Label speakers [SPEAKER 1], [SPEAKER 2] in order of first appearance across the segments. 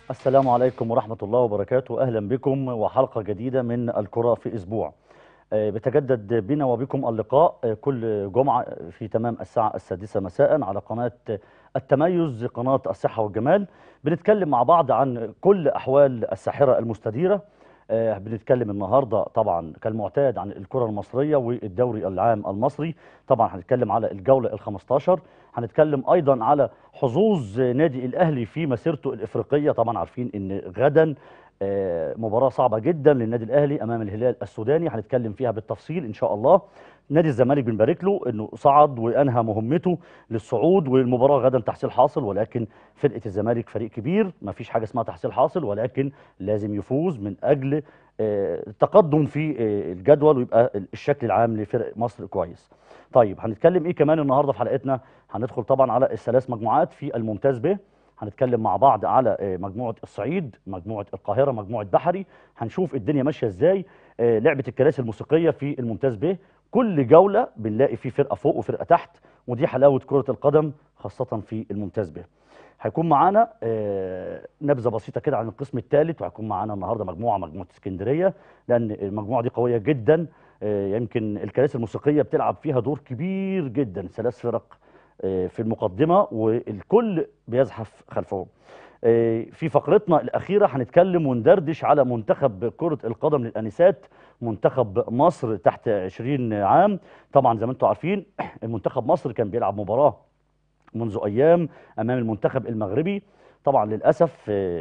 [SPEAKER 1] السلام عليكم ورحمة الله وبركاته أهلا بكم وحلقة جديدة من الكرة في أسبوع آه، بتجدد بنا وبكم اللقاء آه، كل جمعة في تمام الساعة السادسة مساء على قناة التميز قناة الصحة والجمال بنتكلم مع بعض عن كل أحوال الساحرة المستديرة آه، بنتكلم النهاردة طبعا كالمعتاد عن الكرة المصرية والدوري العام المصري طبعا هنتكلم على الجولة ال15 هنتكلم أيضا على حظوظ نادي الأهلي في مسيرته الإفريقية طبعا عارفين إن غدا آه، مباراة صعبة جدا للنادي الأهلي أمام الهلال السوداني هنتكلم فيها بالتفصيل إن شاء الله نادي الزمالك بنبارك له انه صعد وانهى مهمته للصعود والمباراه غدا تحصيل حاصل ولكن فرقه الزمالك فريق كبير ما فيش حاجه اسمها تحصيل حاصل ولكن لازم يفوز من اجل آه، التقدم في آه، الجدول ويبقى الشكل العام لفرق مصر كويس. طيب هنتكلم ايه كمان النهارده في حلقتنا؟ هندخل طبعا على الثلاث مجموعات في الممتاز ب هنتكلم مع بعض على آه، مجموعه الصعيد، مجموعه القاهره، مجموعه بحري، هنشوف الدنيا ماشيه ازاي، آه، لعبه الكراسي الموسيقيه في الممتاز ب كل جوله بنلاقي فيه فرقه فوق وفرقه تحت ودي حلاوه كره القدم خاصه في الممتاز به. هيكون معانا آه، نبذه بسيطه كده عن القسم الثالث وهيكون معانا النهارده مجموعه مجموعه اسكندريه لان المجموعه دي قويه جدا آه، يمكن الكراسي الموسيقيه بتلعب فيها دور كبير جدا ثلاث فرق آه، في المقدمه والكل بيزحف خلفهم. آه، في فقرتنا الاخيره هنتكلم وندردش على منتخب كره القدم للانسات منتخب مصر تحت 20 عام طبعا زي ما انتم عارفين المنتخب مصر كان بيلعب مباراه منذ ايام امام المنتخب المغربي طبعا للاسف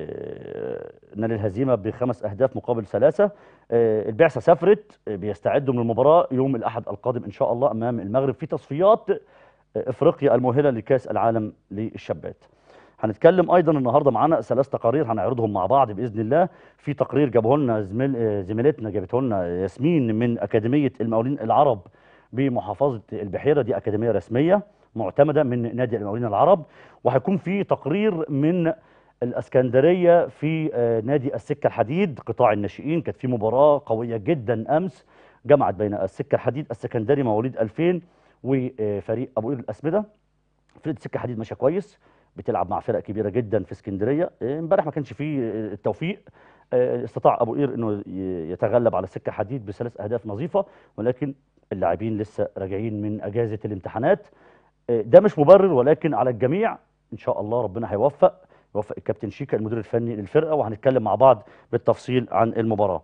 [SPEAKER 1] آه، نال الهزيمه بخمس اهداف مقابل ثلاثه آه، البعثه سافرت آه، بيستعدوا من المباراه يوم الاحد القادم ان شاء الله امام المغرب في تصفيات آه، افريقيا المؤهله لكاس العالم للشابات هنتكلم ايضا النهارده معانا ثلاث تقارير هنعرضهم مع بعض باذن الله في تقرير جابه لنا زميل آه، زميلتنا جابته لنا ياسمين من اكاديميه المقاولين العرب بمحافظه البحيره دي اكاديميه رسميه معتمده من نادي المقاولين العرب وهيكون في تقرير من الاسكندريه في آه، نادي السكه الحديد قطاع الناشئين كانت في مباراه قويه جدا امس جمعت بين السكه الحديد السكندري مواليد 2000 وفريق ابو قير الاسمده فرقه السكه الحديد ماشيه كويس بتلعب مع فرق كبيره جدا في اسكندريه آه، امبارح ما كانش فيه آه، التوفيق آه، استطاع ابو قير انه ي- يتغلب على السكه حديد بثلاث اهداف نظيفه ولكن اللاعبين لسه راجعين من اجازه الامتحانات آه، ده مش مبرر ولكن على الجميع ان شاء الله ربنا هيوفق يوفق الكابتن شيكا المدير الفني للفرقه وهنتكلم مع بعض بالتفصيل عن المباراه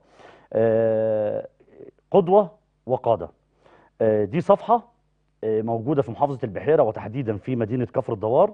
[SPEAKER 1] آه، قدوه وقاده آه، دي صفحه آه، موجوده في محافظه البحيره وتحديدا في مدينه كفر الدوار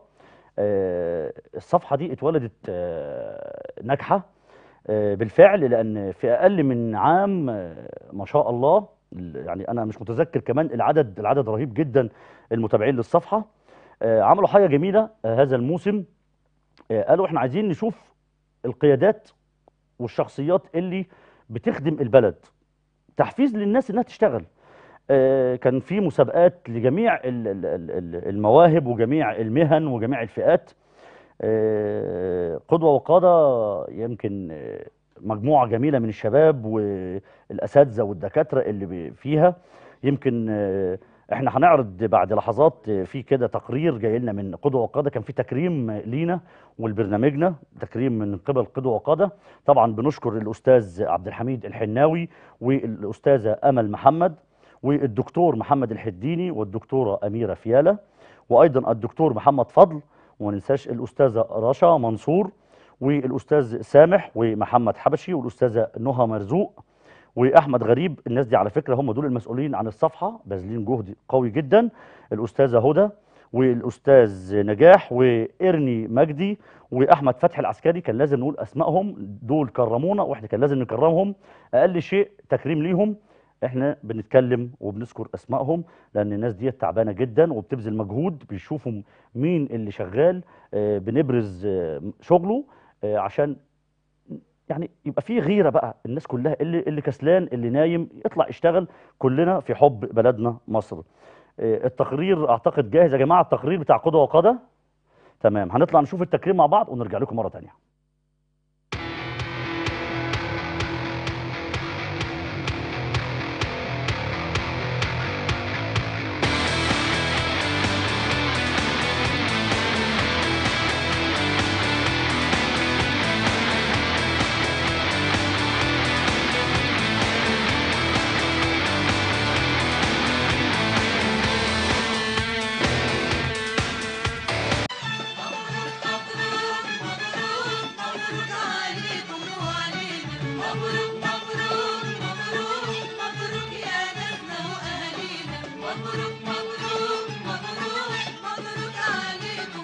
[SPEAKER 1] آه، الصفحه دي اتولدت آه، ناجحه آه، بالفعل لان في اقل من عام آه، ما شاء الله ال- يعني انا مش متذكر كمان العدد العدد رهيب جدا المتابعين للصفحه آه، عملوا حاجه جميله آه، هذا الموسم آه، قالوا احنا عايزين نشوف القيادات والشخصيات اللي بتخدم البلد تحفيز للناس انها تشتغل آه، كان في مسابقات لجميع ال- ال- ال- ال- المواهب وجميع المهن وجميع الفئات آه، قدوة وقادة يمكن آه، مجموعة جميلة من الشباب والأساتذة والدكاترة اللي بي- فيها يمكن آه، احنا هنعرض بعد لحظات آه، في كده تقرير جاي لنا من قدوة وقادة كان في تكريم لينا ولبرنامجنا تكريم من قبل قدوة وقادة طبعا بنشكر الأستاذ عبد الحميد الحناوي والأستاذة أمل محمد والدكتور محمد الحديني والدكتورة أميرة فيالة وأيضا الدكتور محمد فضل وما ننساش الأستاذة رشا منصور والأستاذ سامح ومحمد حبشي والأستاذة نهى مرزوق وأحمد غريب الناس دي على فكرة هم دول المسؤولين عن الصفحة باذلين جهد قوي جدا الأستاذة هدى والأستاذ نجاح وإرني مجدي وأحمد فتحي العسكري كان لازم نقول أسمائهم دول كرمونا وإحنا كان لازم نكرمهم أقل شيء تكريم ليهم احنا بنتكلم وبنذكر اسمائهم لان الناس دي تعبانه جدا وبتبذل مجهود بيشوفوا مين اللي شغال آه، بنبرز آه، شغله آه، عشان يعني يبقى في غيره بقى الناس كلها اللي اللي كسلان اللي نايم يطلع يشتغل كلنا في حب بلدنا مصر آه، التقرير اعتقد جاهز يا جماعه التقرير بتاع قدوه وقاده تمام هنطلع نشوف التكريم مع بعض ونرجع لكم مره تانية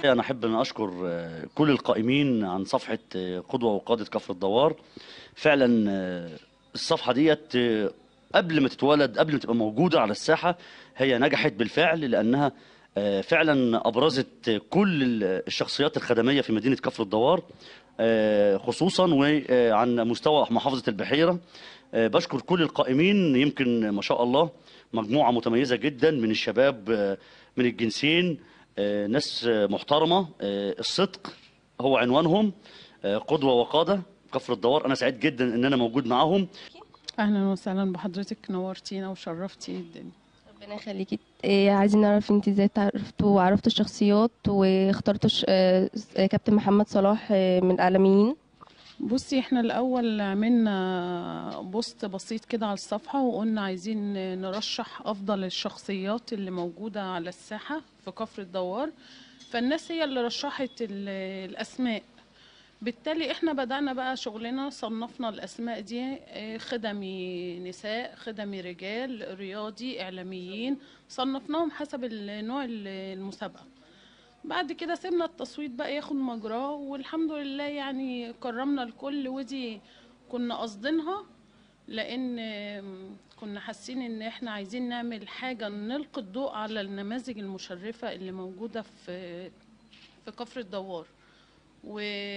[SPEAKER 1] أنا أحب أن أشكر آه، كل القائمين عن صفحة آه، قدوة وقادة كفر الدوار فعلا آه، الصفحة ديت آه، قبل ما تتولد قبل ما تبقى موجودة على الساحة هي نجحت بالفعل لأنها آه، فعلا أبرزت كل ال- الشخصيات الخدمية في مدينة كفر الدوار آه، خصوصا وعن مستوى محافظة البحيرة آه، بشكر كل القائمين يمكن ما شاء الله مجموعة متميزة جدا من الشباب آه، من الجنسين آه، ناس آه، محترمة آه، الصدق هو عنوانهم آه، قدوة وقادة كفر الدوار أنا سعيد جدا إن أنا موجود معاهم
[SPEAKER 2] اهلا وسهلا بحضرتك نورتينا وشرفتي الدنيا
[SPEAKER 3] ربنا يخليكي إيه عايزين نعرف انت ازاي تعرفتوا وعرفتوا الشخصيات واخترتوا ش... آه، آه، كابتن محمد صلاح آه، من الاعلاميين
[SPEAKER 2] بصي احنا الاول عملنا بوست بسيط كده على الصفحه وقلنا عايزين نرشح افضل الشخصيات اللي موجوده على الساحه في كفر الدوار فالناس هي اللي رشحت ال- الاسماء بالتالي احنا بدأنا بقى شغلنا صنفنا الأسماء دي آه، خدمي نساء خدمي رجال رياضي إعلاميين صنفناهم حسب النوع ال- المسابقة بعد كده سيبنا التصويت بقى ياخد مجراه والحمد لله يعني كرمنا الكل ودي كنا قاصدينها لان آم، كنا حاسين ان احنا عايزين نعمل حاجة نلقي الضوء على النماذج المشرفة اللي موجودة في في كفر الدوار و...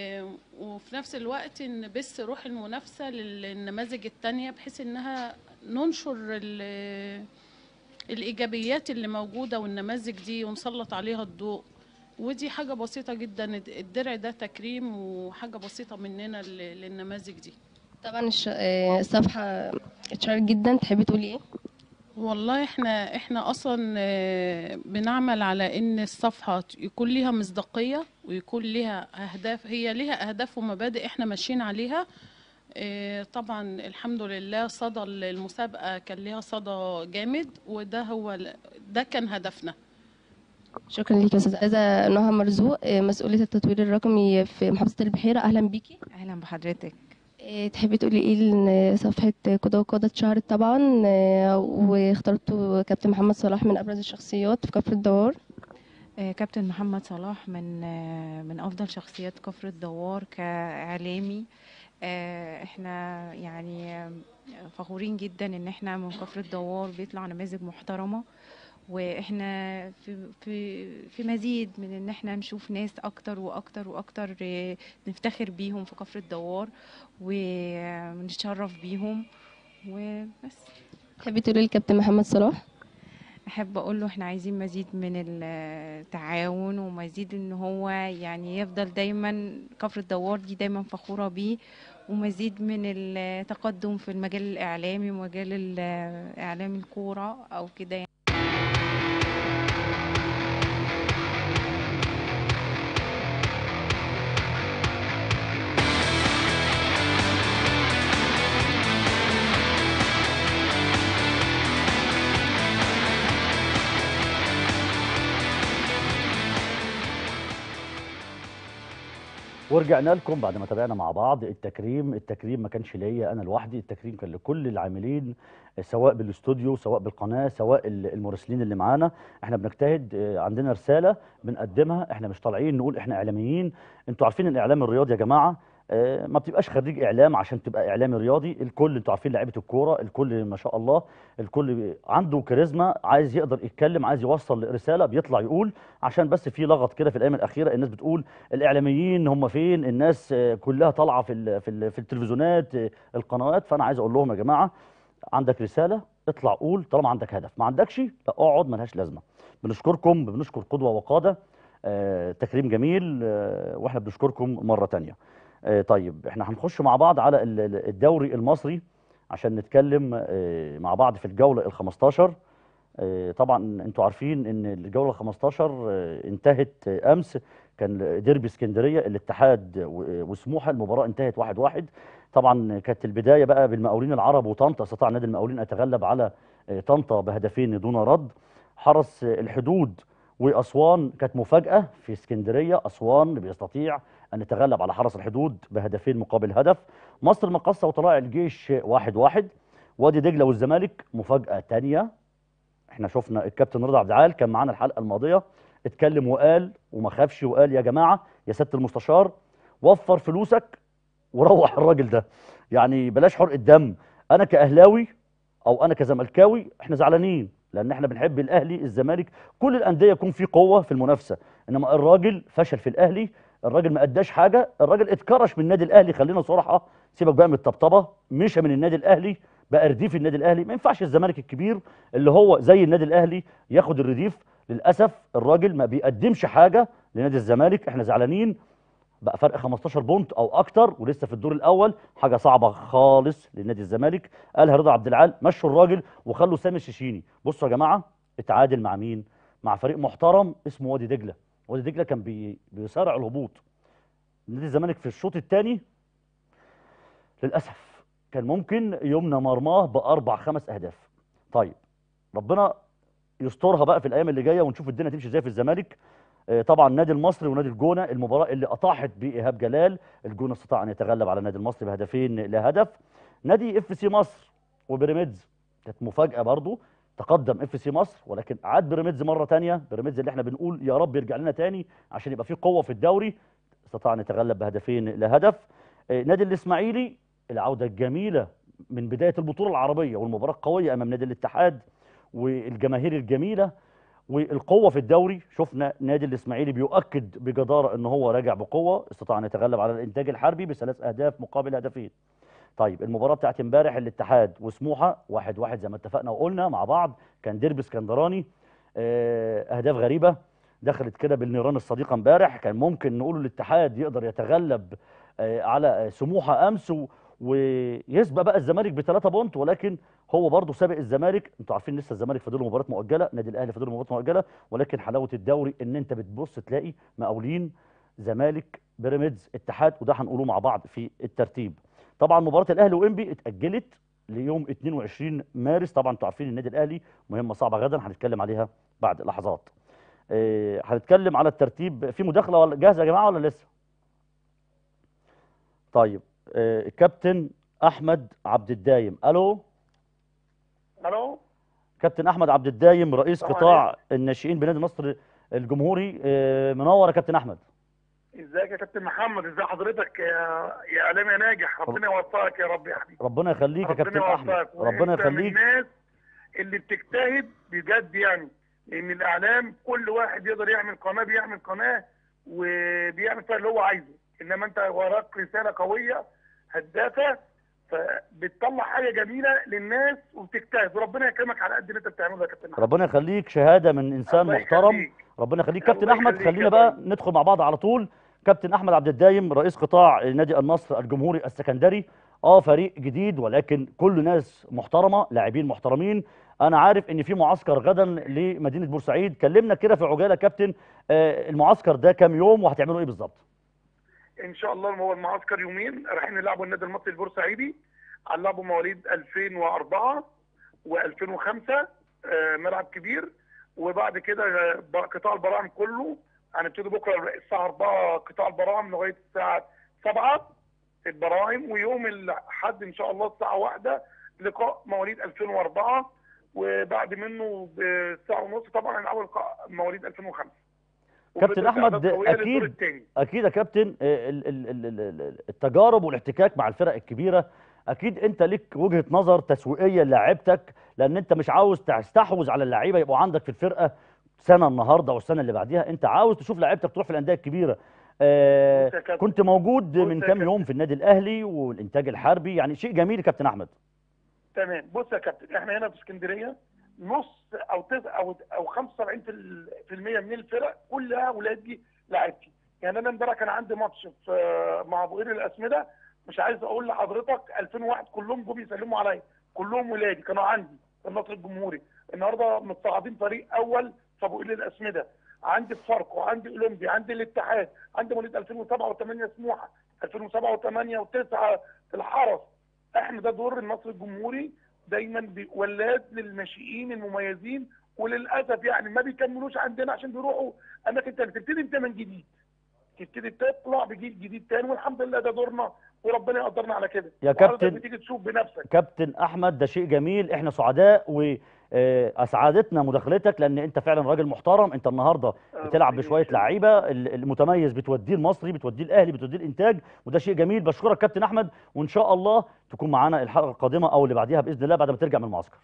[SPEAKER 2] وفي نفس الوقت نبث روح المنافسة للنماذج التانية بحيث انها ننشر ال... الإيجابيات اللي موجودة والنماذج دي ونسلط عليها الضوء ودي حاجة بسيطة جدا الدرع ده تكريم وحاجة بسيطة مننا لل- للنماذج دي
[SPEAKER 3] طبعا الش... آه، الصفحه اتشهرت جدا تحبي تقولي ايه
[SPEAKER 2] والله احنا احنا اصلا آه، بنعمل على ان الصفحة يكون ليها مصداقية ويكون ليها اهداف هي ليها اهداف ومبادئ احنا ماشيين عليها آه، طبعا الحمد لله صدى المسابقة كان ليها صدى جامد وده هو ال- ده كان هدفنا
[SPEAKER 3] شكرا ليك يا استاذه عايزه نهى مرزوق آه، مسؤوله التطوير الرقمي في محافظه البحيره اهلا بيكي
[SPEAKER 4] اهلا بحضرتك
[SPEAKER 3] آه، تحبي تقولي ايه ان صفحه قدوه وقاده اتشهرت طبعا آه، واخترتوا كابتن محمد صلاح من ابرز الشخصيات في كفر الدوار
[SPEAKER 4] آه، كابتن محمد صلاح من آه، من افضل شخصيات كفر الدوار كاعلامي آه، احنا يعني آه، فخورين جدا ان احنا من كفر الدوار بيطلع نماذج محترمه واحنا في في في مزيد من ان احنا نشوف ناس اكتر واكتر واكتر آه، نفتخر بيهم في كفر الدوار ونتشرف بيهم وبس
[SPEAKER 3] تحبي تقولي لكابتن محمد صلاح
[SPEAKER 4] احب اقول له احنا عايزين مزيد من التعاون ومزيد ان هو يعني يفضل دايما كفر الدوار دي دايما فخورة بيه ومزيد من التقدم في المجال الاعلامي ومجال ال- اعلام الكورة او كده يعني.
[SPEAKER 1] ورجعنا لكم بعد ما تابعنا مع بعض التكريم التكريم ما كانش ليا انا لوحدي التكريم كان لكل العاملين سواء بالاستوديو سواء بالقناه سواء ال- المراسلين اللي معانا احنا بنجتهد آه، عندنا رساله بنقدمها احنا مش طالعين نقول احنا اعلاميين انتوا عارفين الاعلام الرياضي يا جماعه آه، ما بتبقاش خريج اعلام عشان تبقى اعلامي رياضي الكل انتوا عارفين لعيبه الكوره الكل ما شاء الله الكل عنده كاريزما عايز يقدر يتكلم عايز يوصل رساله بيطلع يقول عشان بس في لغط كده في الايام الاخيره الناس بتقول الاعلاميين هم فين الناس آه، كلها طالعه في ال في ال في التلفزيونات آه، القنوات فانا عايز اقول لهم يا جماعه عندك رساله اطلع قول طالما عندك هدف ما عندكش لا اقعد ملهاش لازمه بنشكركم بنشكر قدوه وقاده آه، تكريم جميل آه، واحنا بنشكركم مره تانية آه، طيب احنا هنخش مع بعض على ال- ال- الدوري المصري عشان نتكلم آه، مع بعض في الجوله ال 15 آه، طبعا انتوا عارفين ان الجوله 15 آه، انتهت آه، امس كان ديربي اسكندريه الاتحاد و- وسموحه المباراه انتهت 1-1 واحد طبعا كانت البدايه بقى بالمقاولين العرب وطنطا استطاع نادي المقاولين ان يتغلب على آه، طنطا بهدفين دون رد حرس آه، الحدود واسوان كانت مفاجاه في اسكندريه اسوان بيستطيع ان يتغلب على حرس الحدود بهدفين مقابل هدف مصر المقاصه وطلائع الجيش واحد واحد وادي دجله والزمالك مفاجاه تانية احنا شفنا الكابتن رضا عبد العال كان معانا الحلقه الماضيه اتكلم وقال وما خافش وقال يا جماعه يا سياده المستشار وفر فلوسك وروح الراجل ده يعني بلاش حرق الدم انا كاهلاوي او انا كزملكاوي احنا زعلانين لان احنا بنحب الاهلي الزمالك كل الانديه يكون في قوه في المنافسه انما الراجل فشل في الاهلي الراجل ما اداش حاجه الراجل اتكرش من النادي الاهلي خلينا صراحه سيبك بقى من الطبطبه مشى من النادي الاهلي بقى رديف النادي الاهلي ما ينفعش الزمالك الكبير اللي هو زي النادي الاهلي ياخد الرديف للاسف الراجل ما بيقدمش حاجه لنادي الزمالك احنا زعلانين بقى فرق 15 بونت او اكتر ولسه في الدور الاول حاجه صعبه خالص لنادي الزمالك قالها رضا عبد العال مشوا الراجل وخلوا سامي الشيشيني بصوا يا جماعه اتعادل مع مين مع فريق محترم اسمه وادي دجله وادي دجله كان بي بيصارع الهبوط نادي الزمالك في الشوط الثاني للاسف كان ممكن يمنى مرماه باربع خمس اهداف طيب ربنا يسترها بقى في الايام اللي جايه ونشوف الدنيا تمشي ازاي في الزمالك آه، طبعا نادي المصري ونادي الجونه المباراه اللي اطاحت بايهاب جلال الجونه استطاع ان يتغلب على النادي المصري بهدفين لهدف نادي اف سي مصر وبيراميدز كانت مفاجاه برضو تقدم اف سي مصر ولكن عاد بيراميدز مره تانية بيراميدز اللي احنا بنقول يا رب يرجع لنا تاني عشان يبقى في قوه في الدوري استطاع ان يتغلب بهدفين لهدف آه، نادي الاسماعيلي العوده الجميله من بدايه البطوله العربيه والمباراه القويه امام نادي الاتحاد والجماهير الجميله والقوه في الدوري شفنا نادي الاسماعيلي بيؤكد بجداره ان هو راجع بقوه استطاع ان يتغلب على الانتاج الحربي بثلاث اهداف مقابل هدفين طيب المباراه بتاعت امبارح الاتحاد وسموحه واحد واحد زي ما اتفقنا وقلنا مع بعض كان ديربي اسكندراني آه، اهداف غريبه دخلت كده بالنيران الصديقه امبارح كان ممكن نقول الاتحاد يقدر يتغلب آه، على آه، سموحه امس و- ويسبق بقى الزمالك بثلاثة بونت ولكن هو برضه سابق الزمالك انتوا عارفين لسه الزمالك فاضل له مباراه مؤجله نادي الاهلي فاضل له مباراه مؤجله ولكن حلاوه الدوري ان انت بتبص تلاقي مقاولين زمالك بيراميدز اتحاد وده هنقوله مع بعض في الترتيب طبعا مباراه الاهلي وانبي اتاجلت ليوم 22 مارس طبعا انتوا عارفين النادي الاهلي مهمه صعبه غدا هنتكلم عليها بعد لحظات آه، هنتكلم على الترتيب في مداخله ولا جاهزه يا جماعه ولا لسه طيب آه، الكابتن احمد عبد الدايم الو
[SPEAKER 5] الو
[SPEAKER 1] كابتن احمد عبد الدايم رئيس
[SPEAKER 5] السلام
[SPEAKER 1] قطاع الناشئين بنادي النصر الجمهوري آه، منور يا كابتن احمد
[SPEAKER 5] ازيك يا كابتن محمد ازي حضرتك يا يا اعلامي يا ناجح ربنا يوفقك يا رب يا حبيبي
[SPEAKER 1] ربنا يخليك يا كابتن
[SPEAKER 5] ربنا
[SPEAKER 1] احمد
[SPEAKER 5] يوفقك
[SPEAKER 1] ربنا
[SPEAKER 5] وأنت من
[SPEAKER 1] يخليك
[SPEAKER 5] الناس اللي بتجتهد بجد يعني لان الاعلام كل واحد يقدر يعمل قناه بيعمل قناه وبيعمل فيها اللي هو عايزه انما انت وراك رساله قويه هدافه فبتطلع حاجه جميله للناس وبتجتهد وربنا يكرمك على قد اللي انت بتعمله يا كابتن محمد
[SPEAKER 1] ربنا يخليك شهاده من انسان
[SPEAKER 5] الله
[SPEAKER 1] محترم
[SPEAKER 5] يخليك.
[SPEAKER 1] ربنا يخليك
[SPEAKER 5] الله
[SPEAKER 1] كابتن احمد
[SPEAKER 5] يخليك
[SPEAKER 1] خلينا
[SPEAKER 5] يا
[SPEAKER 1] بقى
[SPEAKER 5] فندم.
[SPEAKER 1] ندخل مع بعض على طول كابتن احمد عبد الدايم رئيس قطاع نادي النصر الجمهوري السكندري اه فريق جديد ولكن كل ناس محترمه لاعبين محترمين انا عارف ان في معسكر غدا لمدينه بورسعيد كلمنا كده في عجاله كابتن آه المعسكر ده كام يوم وهتعملوا ايه بالظبط
[SPEAKER 5] ان شاء الله هو المعسكر يومين رايحين نلعبوا النادي المصري البورسعيدي هنلعبوا مواليد 2004 و2005 ملعب كبير وبعد كده آه، ب- قطاع البراعم كله هنبتدي بكره الساعه 4 قطاع البراعم لغايه الساعه 7 البراعم ويوم الاحد ان شاء الله الساعه 1 لقاء مواليد 2004 وبعد منه بساعه ونص طبعا هنلعبوا لقاء مواليد 2005
[SPEAKER 1] كابتن
[SPEAKER 5] وبنبدأ
[SPEAKER 1] أحمد،
[SPEAKER 5] إعداد قوية للدور
[SPEAKER 1] أكيد.
[SPEAKER 5] التاني.
[SPEAKER 1] اكيد يا كابتن آه، ال- ال- ال- ال- ال- التجارب والاحتكاك مع الفرق الكبيره اكيد انت ليك وجهه نظر تسويقيه للاعيبتك لان انت مش عاوز تستحوذ على اللعيبه يبقوا عندك في الفرقه سنه النهارده والسنه اللي بعديها انت عاوز تشوف لعيبتك تروح في الانديه الكبيره آه
[SPEAKER 5] بص يا كابتن.
[SPEAKER 1] كنت موجود
[SPEAKER 5] بص
[SPEAKER 1] من
[SPEAKER 5] يا
[SPEAKER 1] كام
[SPEAKER 5] كابتن.
[SPEAKER 1] يوم في النادي الاهلي والانتاج الحربي يعني شيء جميل يا كابتن احمد
[SPEAKER 5] تمام بص يا كابتن احنا هنا في اسكندريه نص او تس او او 75% في ال- في المية من الفرق كلها ولادي لعيبتي يعني انا امبارح كان عندي ماتش في مع ابو قير الاسمده مش عايز اقول لحضرتك 2001 كلهم جم يسلموا عليا كلهم ولادي كانوا عندي في النصر الجمهوري النهارده متصاعدين فريق اول في ابو قير الاسمده عندي في فاركو عندي اولمبي عندي الاتحاد عندي مواليد 2007 و8 سموحه 2007 و8 و9 الحرس احنا ده دور النصر الجمهوري دايما بي- ولاد للناشئين المميزين وللاسف يعني ما بيكملوش عندنا عشان بيروحوا اماكن تانية تبتدي انت من جديد تبتدي تطلع بجيل جديد تاني والحمد لله ده دورنا وربنا يقدرنا على كده
[SPEAKER 1] يا
[SPEAKER 5] وحضرتك
[SPEAKER 1] كابتن-
[SPEAKER 5] بتيجي تشوف بنفسك
[SPEAKER 1] كابتن احمد ده شيء جميل احنا سعداء واسعادتنا مداخلتك لان انت فعلا راجل محترم انت النهارده بتلعب بشويه لعيبه ال- المتميز بتوديه المصري بتوديه الاهلي بتوديه الانتاج وده شيء جميل بشكرك كابتن احمد وان شاء الله تكون معانا الحلقه القادمه او اللي بعديها باذن الله بعد ما ترجع من المعسكر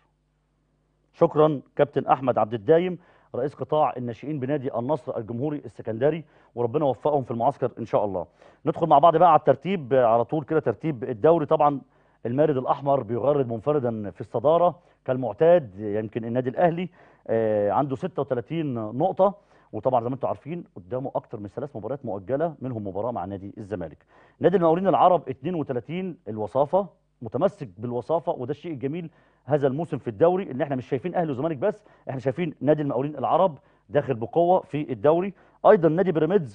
[SPEAKER 1] شكرا كابتن احمد عبد الدايم رئيس قطاع الناشئين بنادي النصر الجمهوري السكندري وربنا يوفقهم في المعسكر ان شاء الله ندخل مع بعض بقى على الترتيب آه، على طول كده ترتيب الدوري طبعا المارد الاحمر بيغرد منفردا في الصداره كالمعتاد يمكن النادي الاهلي آه، عنده 36 نقطه وطبعا زي ما انتم عارفين قدامه اكتر من ثلاث مباريات مؤجله منهم مباراه مع نادي الزمالك نادي المقاولين العرب 32 الوصافه متمسك بالوصافه وده الشيء الجميل هذا الموسم في الدوري ان احنا مش شايفين اهلي وزمالك بس احنا شايفين نادي المقاولين العرب داخل بقوه في الدوري ايضا نادي بيراميدز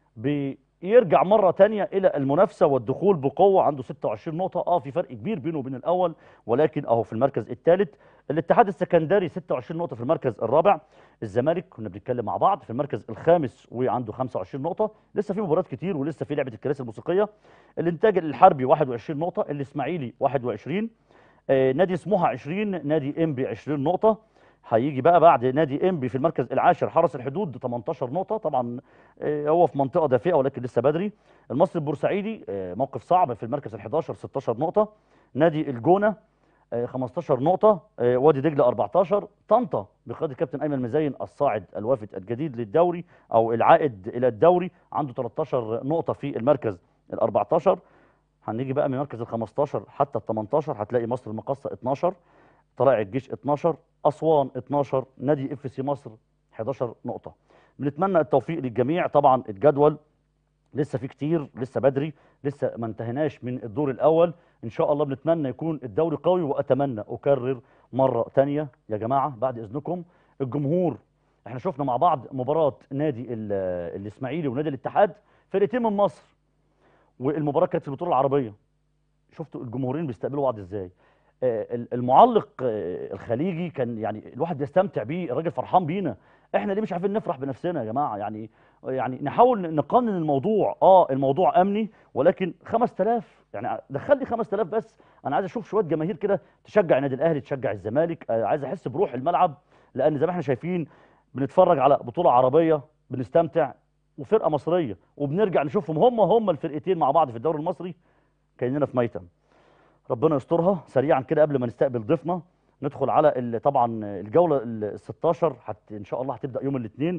[SPEAKER 1] بيرجع مره تانية الى المنافسه والدخول بقوه عنده 26 نقطه اه في فرق كبير بينه وبين الاول ولكن اهو في المركز الثالث الاتحاد السكندري 26 نقطه في المركز الرابع الزمالك كنا بنتكلم مع بعض في المركز الخامس وعنده 25 نقطه لسه في مباريات كتير ولسه في لعبه الكراسي الموسيقيه الانتاج الحربي 21 نقطه الاسماعيلي 21 آه، نادي سموحه 20 نادي انبي 20 نقطه هيجي بقى بعد نادي انبي في المركز العاشر حرس الحدود 18 نقطه طبعا آه، هو في منطقه دافئه ولكن لسه بدري المصري البورسعيدي آه، موقف صعب في المركز ال11 16 نقطه نادي الجونه آه، 15 نقطه آه، وادي دجله 14 طنطا بقياده الكابتن ايمن مزين الصاعد الوافد الجديد للدوري او العائد الى الدوري عنده 13 نقطه في المركز ال14 هنيجي بقى من مركز ال 15 حتى ال 18 هتلاقي مصر المقاصه 12 طلائع الجيش 12 اسوان 12 نادي اف سي مصر 11 نقطه بنتمنى التوفيق للجميع طبعا الجدول لسه في كتير لسه بدري لسه ما انتهيناش من الدور الاول ان شاء الله بنتمنى يكون الدوري قوي واتمنى اكرر مره تانية يا جماعه بعد اذنكم الجمهور احنا شفنا مع بعض مباراه نادي ال- الاسماعيلي ونادي الاتحاد فرقتين من مصر والمباراه كانت في البطوله العربيه شفتوا الجمهورين بيستقبلوا بعض ازاي آه، ال- المعلق آه، الخليجي كان يعني الواحد بيستمتع بيه الراجل فرحان بينا احنا ليه مش عارفين نفرح بنفسنا يا جماعه يعني يعني نحاول نقنن الموضوع اه الموضوع امني ولكن 5000 يعني دخل لي 5000 بس انا عايز اشوف شويه جماهير كده تشجع النادي الاهلي تشجع الزمالك آه عايز احس بروح الملعب لان زي ما احنا شايفين بنتفرج على بطوله عربيه بنستمتع وفرقه مصريه وبنرجع نشوفهم هم هم الفرقتين مع بعض في الدوري المصري كاننا في ميتم ربنا يسترها سريعا كده قبل ما نستقبل ضيفنا ندخل على ال- طبعا الجوله ال 16 حت ان شاء الله هتبدا يوم الاثنين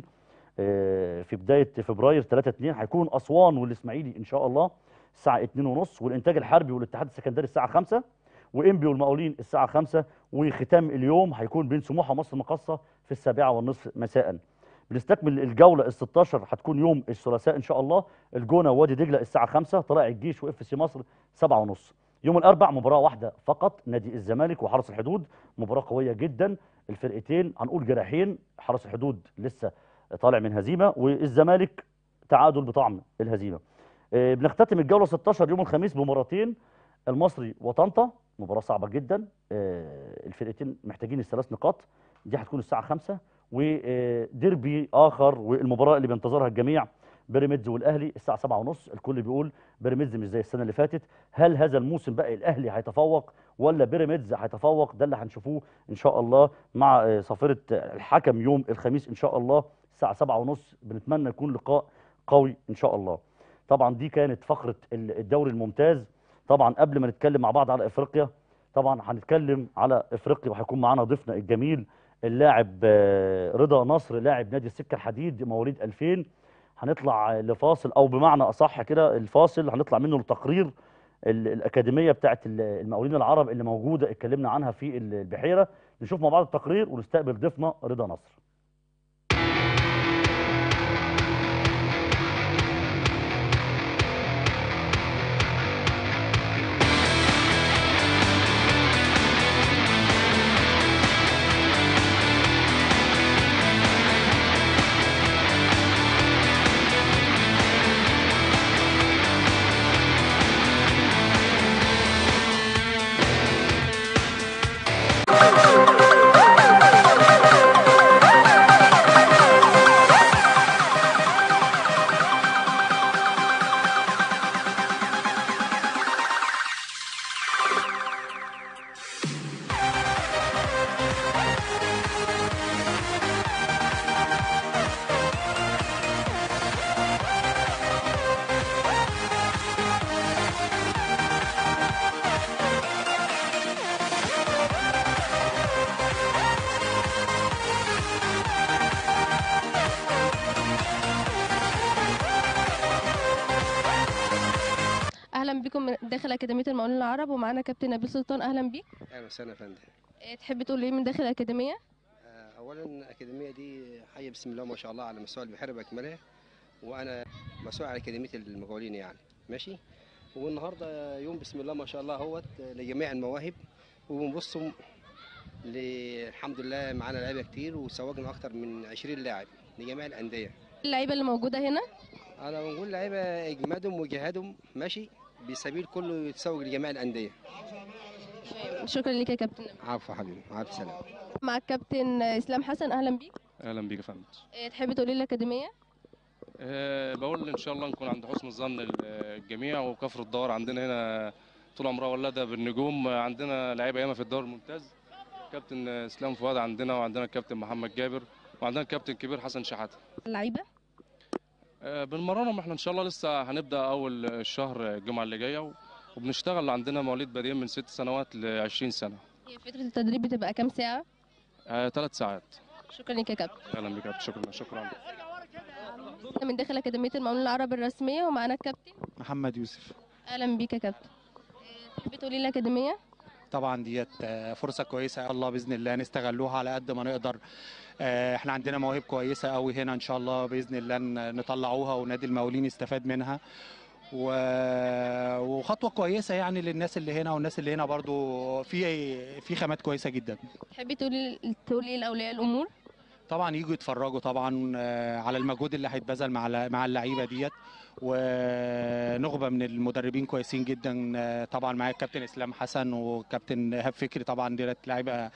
[SPEAKER 1] في بدايه فبراير 3 2 هيكون اسوان والاسماعيلي ان شاء الله الساعه 2 ونص والانتاج الحربي والاتحاد السكندري الساعه 5 وانبي والمقاولين الساعه 5 وختام اليوم هيكون بين سموحه ومصر المقاصه في السابعه والنصف مساء بنستكمل الجوله ال 16 هتكون يوم الثلاثاء ان شاء الله الجونه ووادي دجله الساعه 5 طلائع الجيش واف سي مصر 7 ونص يوم الاربع مباراه واحده فقط نادي الزمالك وحرس الحدود مباراه قويه جدا الفرقتين هنقول جراحين حرس الحدود لسه طالع من هزيمه والزمالك تعادل بطعم الهزيمه آه، بنختتم الجوله 16 يوم الخميس بمباراتين المصري وطنطا مباراه صعبه جدا آه، الفرقتين محتاجين الثلاث نقاط دي هتكون الساعه 5 وديربي اخر والمباراه اللي بينتظرها الجميع بيراميدز والاهلي الساعه 7 ونص الكل بيقول بيراميدز مش زي السنه اللي فاتت هل هذا الموسم بقى الاهلي هيتفوق ولا بيراميدز هيتفوق ده اللي هنشوفوه ان شاء الله مع آه، صافره الحكم يوم الخميس ان شاء الله الساعه 7 ونص بنتمنى يكون لقاء قوي ان شاء الله طبعا دي كانت فقره ال- الدوري الممتاز طبعا قبل ما نتكلم مع بعض على افريقيا طبعا هنتكلم على افريقيا وهيكون معانا ضيفنا الجميل اللاعب آه، رضا نصر لاعب نادي السكه الحديد مواليد 2000 هنطلع لفاصل او بمعنى اصح كده الفاصل هنطلع منه لتقرير ال- الاكاديميه بتاعت ال- المقاولين العرب اللي موجوده اتكلمنا عنها في ال- البحيره نشوف مع بعض التقرير ونستقبل ضيفنا رضا نصر
[SPEAKER 3] داخل اكاديميه المقاولين العرب ومعانا كابتن نبيل سلطان اهلا بيك
[SPEAKER 6] اهلا وسهلا يا فندم
[SPEAKER 3] آه، تحب تقول ايه من داخل الاكاديميه
[SPEAKER 6] آه، اولا الاكاديميه دي حي بسم الله ما شاء الله على مستوى البحيره باكملها وانا مسؤول على اكاديميه المقاولين يعني ماشي والنهارده يوم بسم الله ما شاء الله اهوت لجميع المواهب وبنبصوا ل- الحمد لله معانا لعيبه كتير وسوقنا اكتر من 20 لاعب لجميع الانديه
[SPEAKER 3] اللعيبه اللي موجوده هنا
[SPEAKER 6] انا بنقول لعيبه اجمادهم وجهادهم ماشي بسبيل كله يتسوق لجميع الانديه
[SPEAKER 3] شكرا ليك يا كابتن نبيل.
[SPEAKER 6] عفوا حبيبي عفوا سلام
[SPEAKER 3] مع الكابتن اسلام حسن اهلا بيك
[SPEAKER 7] اهلا بيك يا فندم
[SPEAKER 3] آه، تحب تقول ايه الاكاديميه
[SPEAKER 7] أه بقول ان شاء الله نكون عند حسن الظن ال- الجميع وكفر الدوار عندنا هنا طول عمرها ولاده بالنجوم عندنا لعيبه ياما في الدوري الممتاز كابتن اسلام فؤاد عندنا وعندنا الكابتن محمد جابر وعندنا الكابتن الكبير حسن شحاته
[SPEAKER 3] اللعيبه
[SPEAKER 7] أه بنمرنهم احنا ان شاء الله لسه هنبدا اول الشهر الجمعه اللي جايه و- وبنشتغل عندنا مواليد بادئين من ست سنوات ل 20 سنه
[SPEAKER 3] هي فتره التدريب بتبقى كام ساعه
[SPEAKER 7] أه ثلاث ساعات
[SPEAKER 3] شكرا ليك يا كابتن
[SPEAKER 7] اهلا بك يا كابتن. شكرا شكرا
[SPEAKER 3] من داخل اكاديميه المقاولين العرب الرسميه ومعانا الكابتن
[SPEAKER 8] محمد يوسف
[SPEAKER 3] اهلا بيك يا كابتن آه، تحب تقول ايه الاكاديميه
[SPEAKER 8] طبعا ديت آه، فرصه كويسه الله باذن الله نستغلوها على قد ما نقدر آه، احنا عندنا مواهب كويسه قوي هنا ان شاء الله باذن الله ن- نطلعوها ونادي المقاولين يستفاد منها و... وخطوه كويسه يعني للناس اللي هنا والناس اللي هنا برضو في في خامات كويسه جدا
[SPEAKER 3] تحب تقول تقول ايه لاولياء الامور
[SPEAKER 8] طبعا يجوا يتفرجوا طبعا آه، على المجهود اللي هيتبذل مع الل- مع اللعيبه ديت ونخبه من المدربين كويسين جدا آه، طبعا معايا الكابتن اسلام حسن وكابتن ايهاب فكري طبعا ديت لعيبه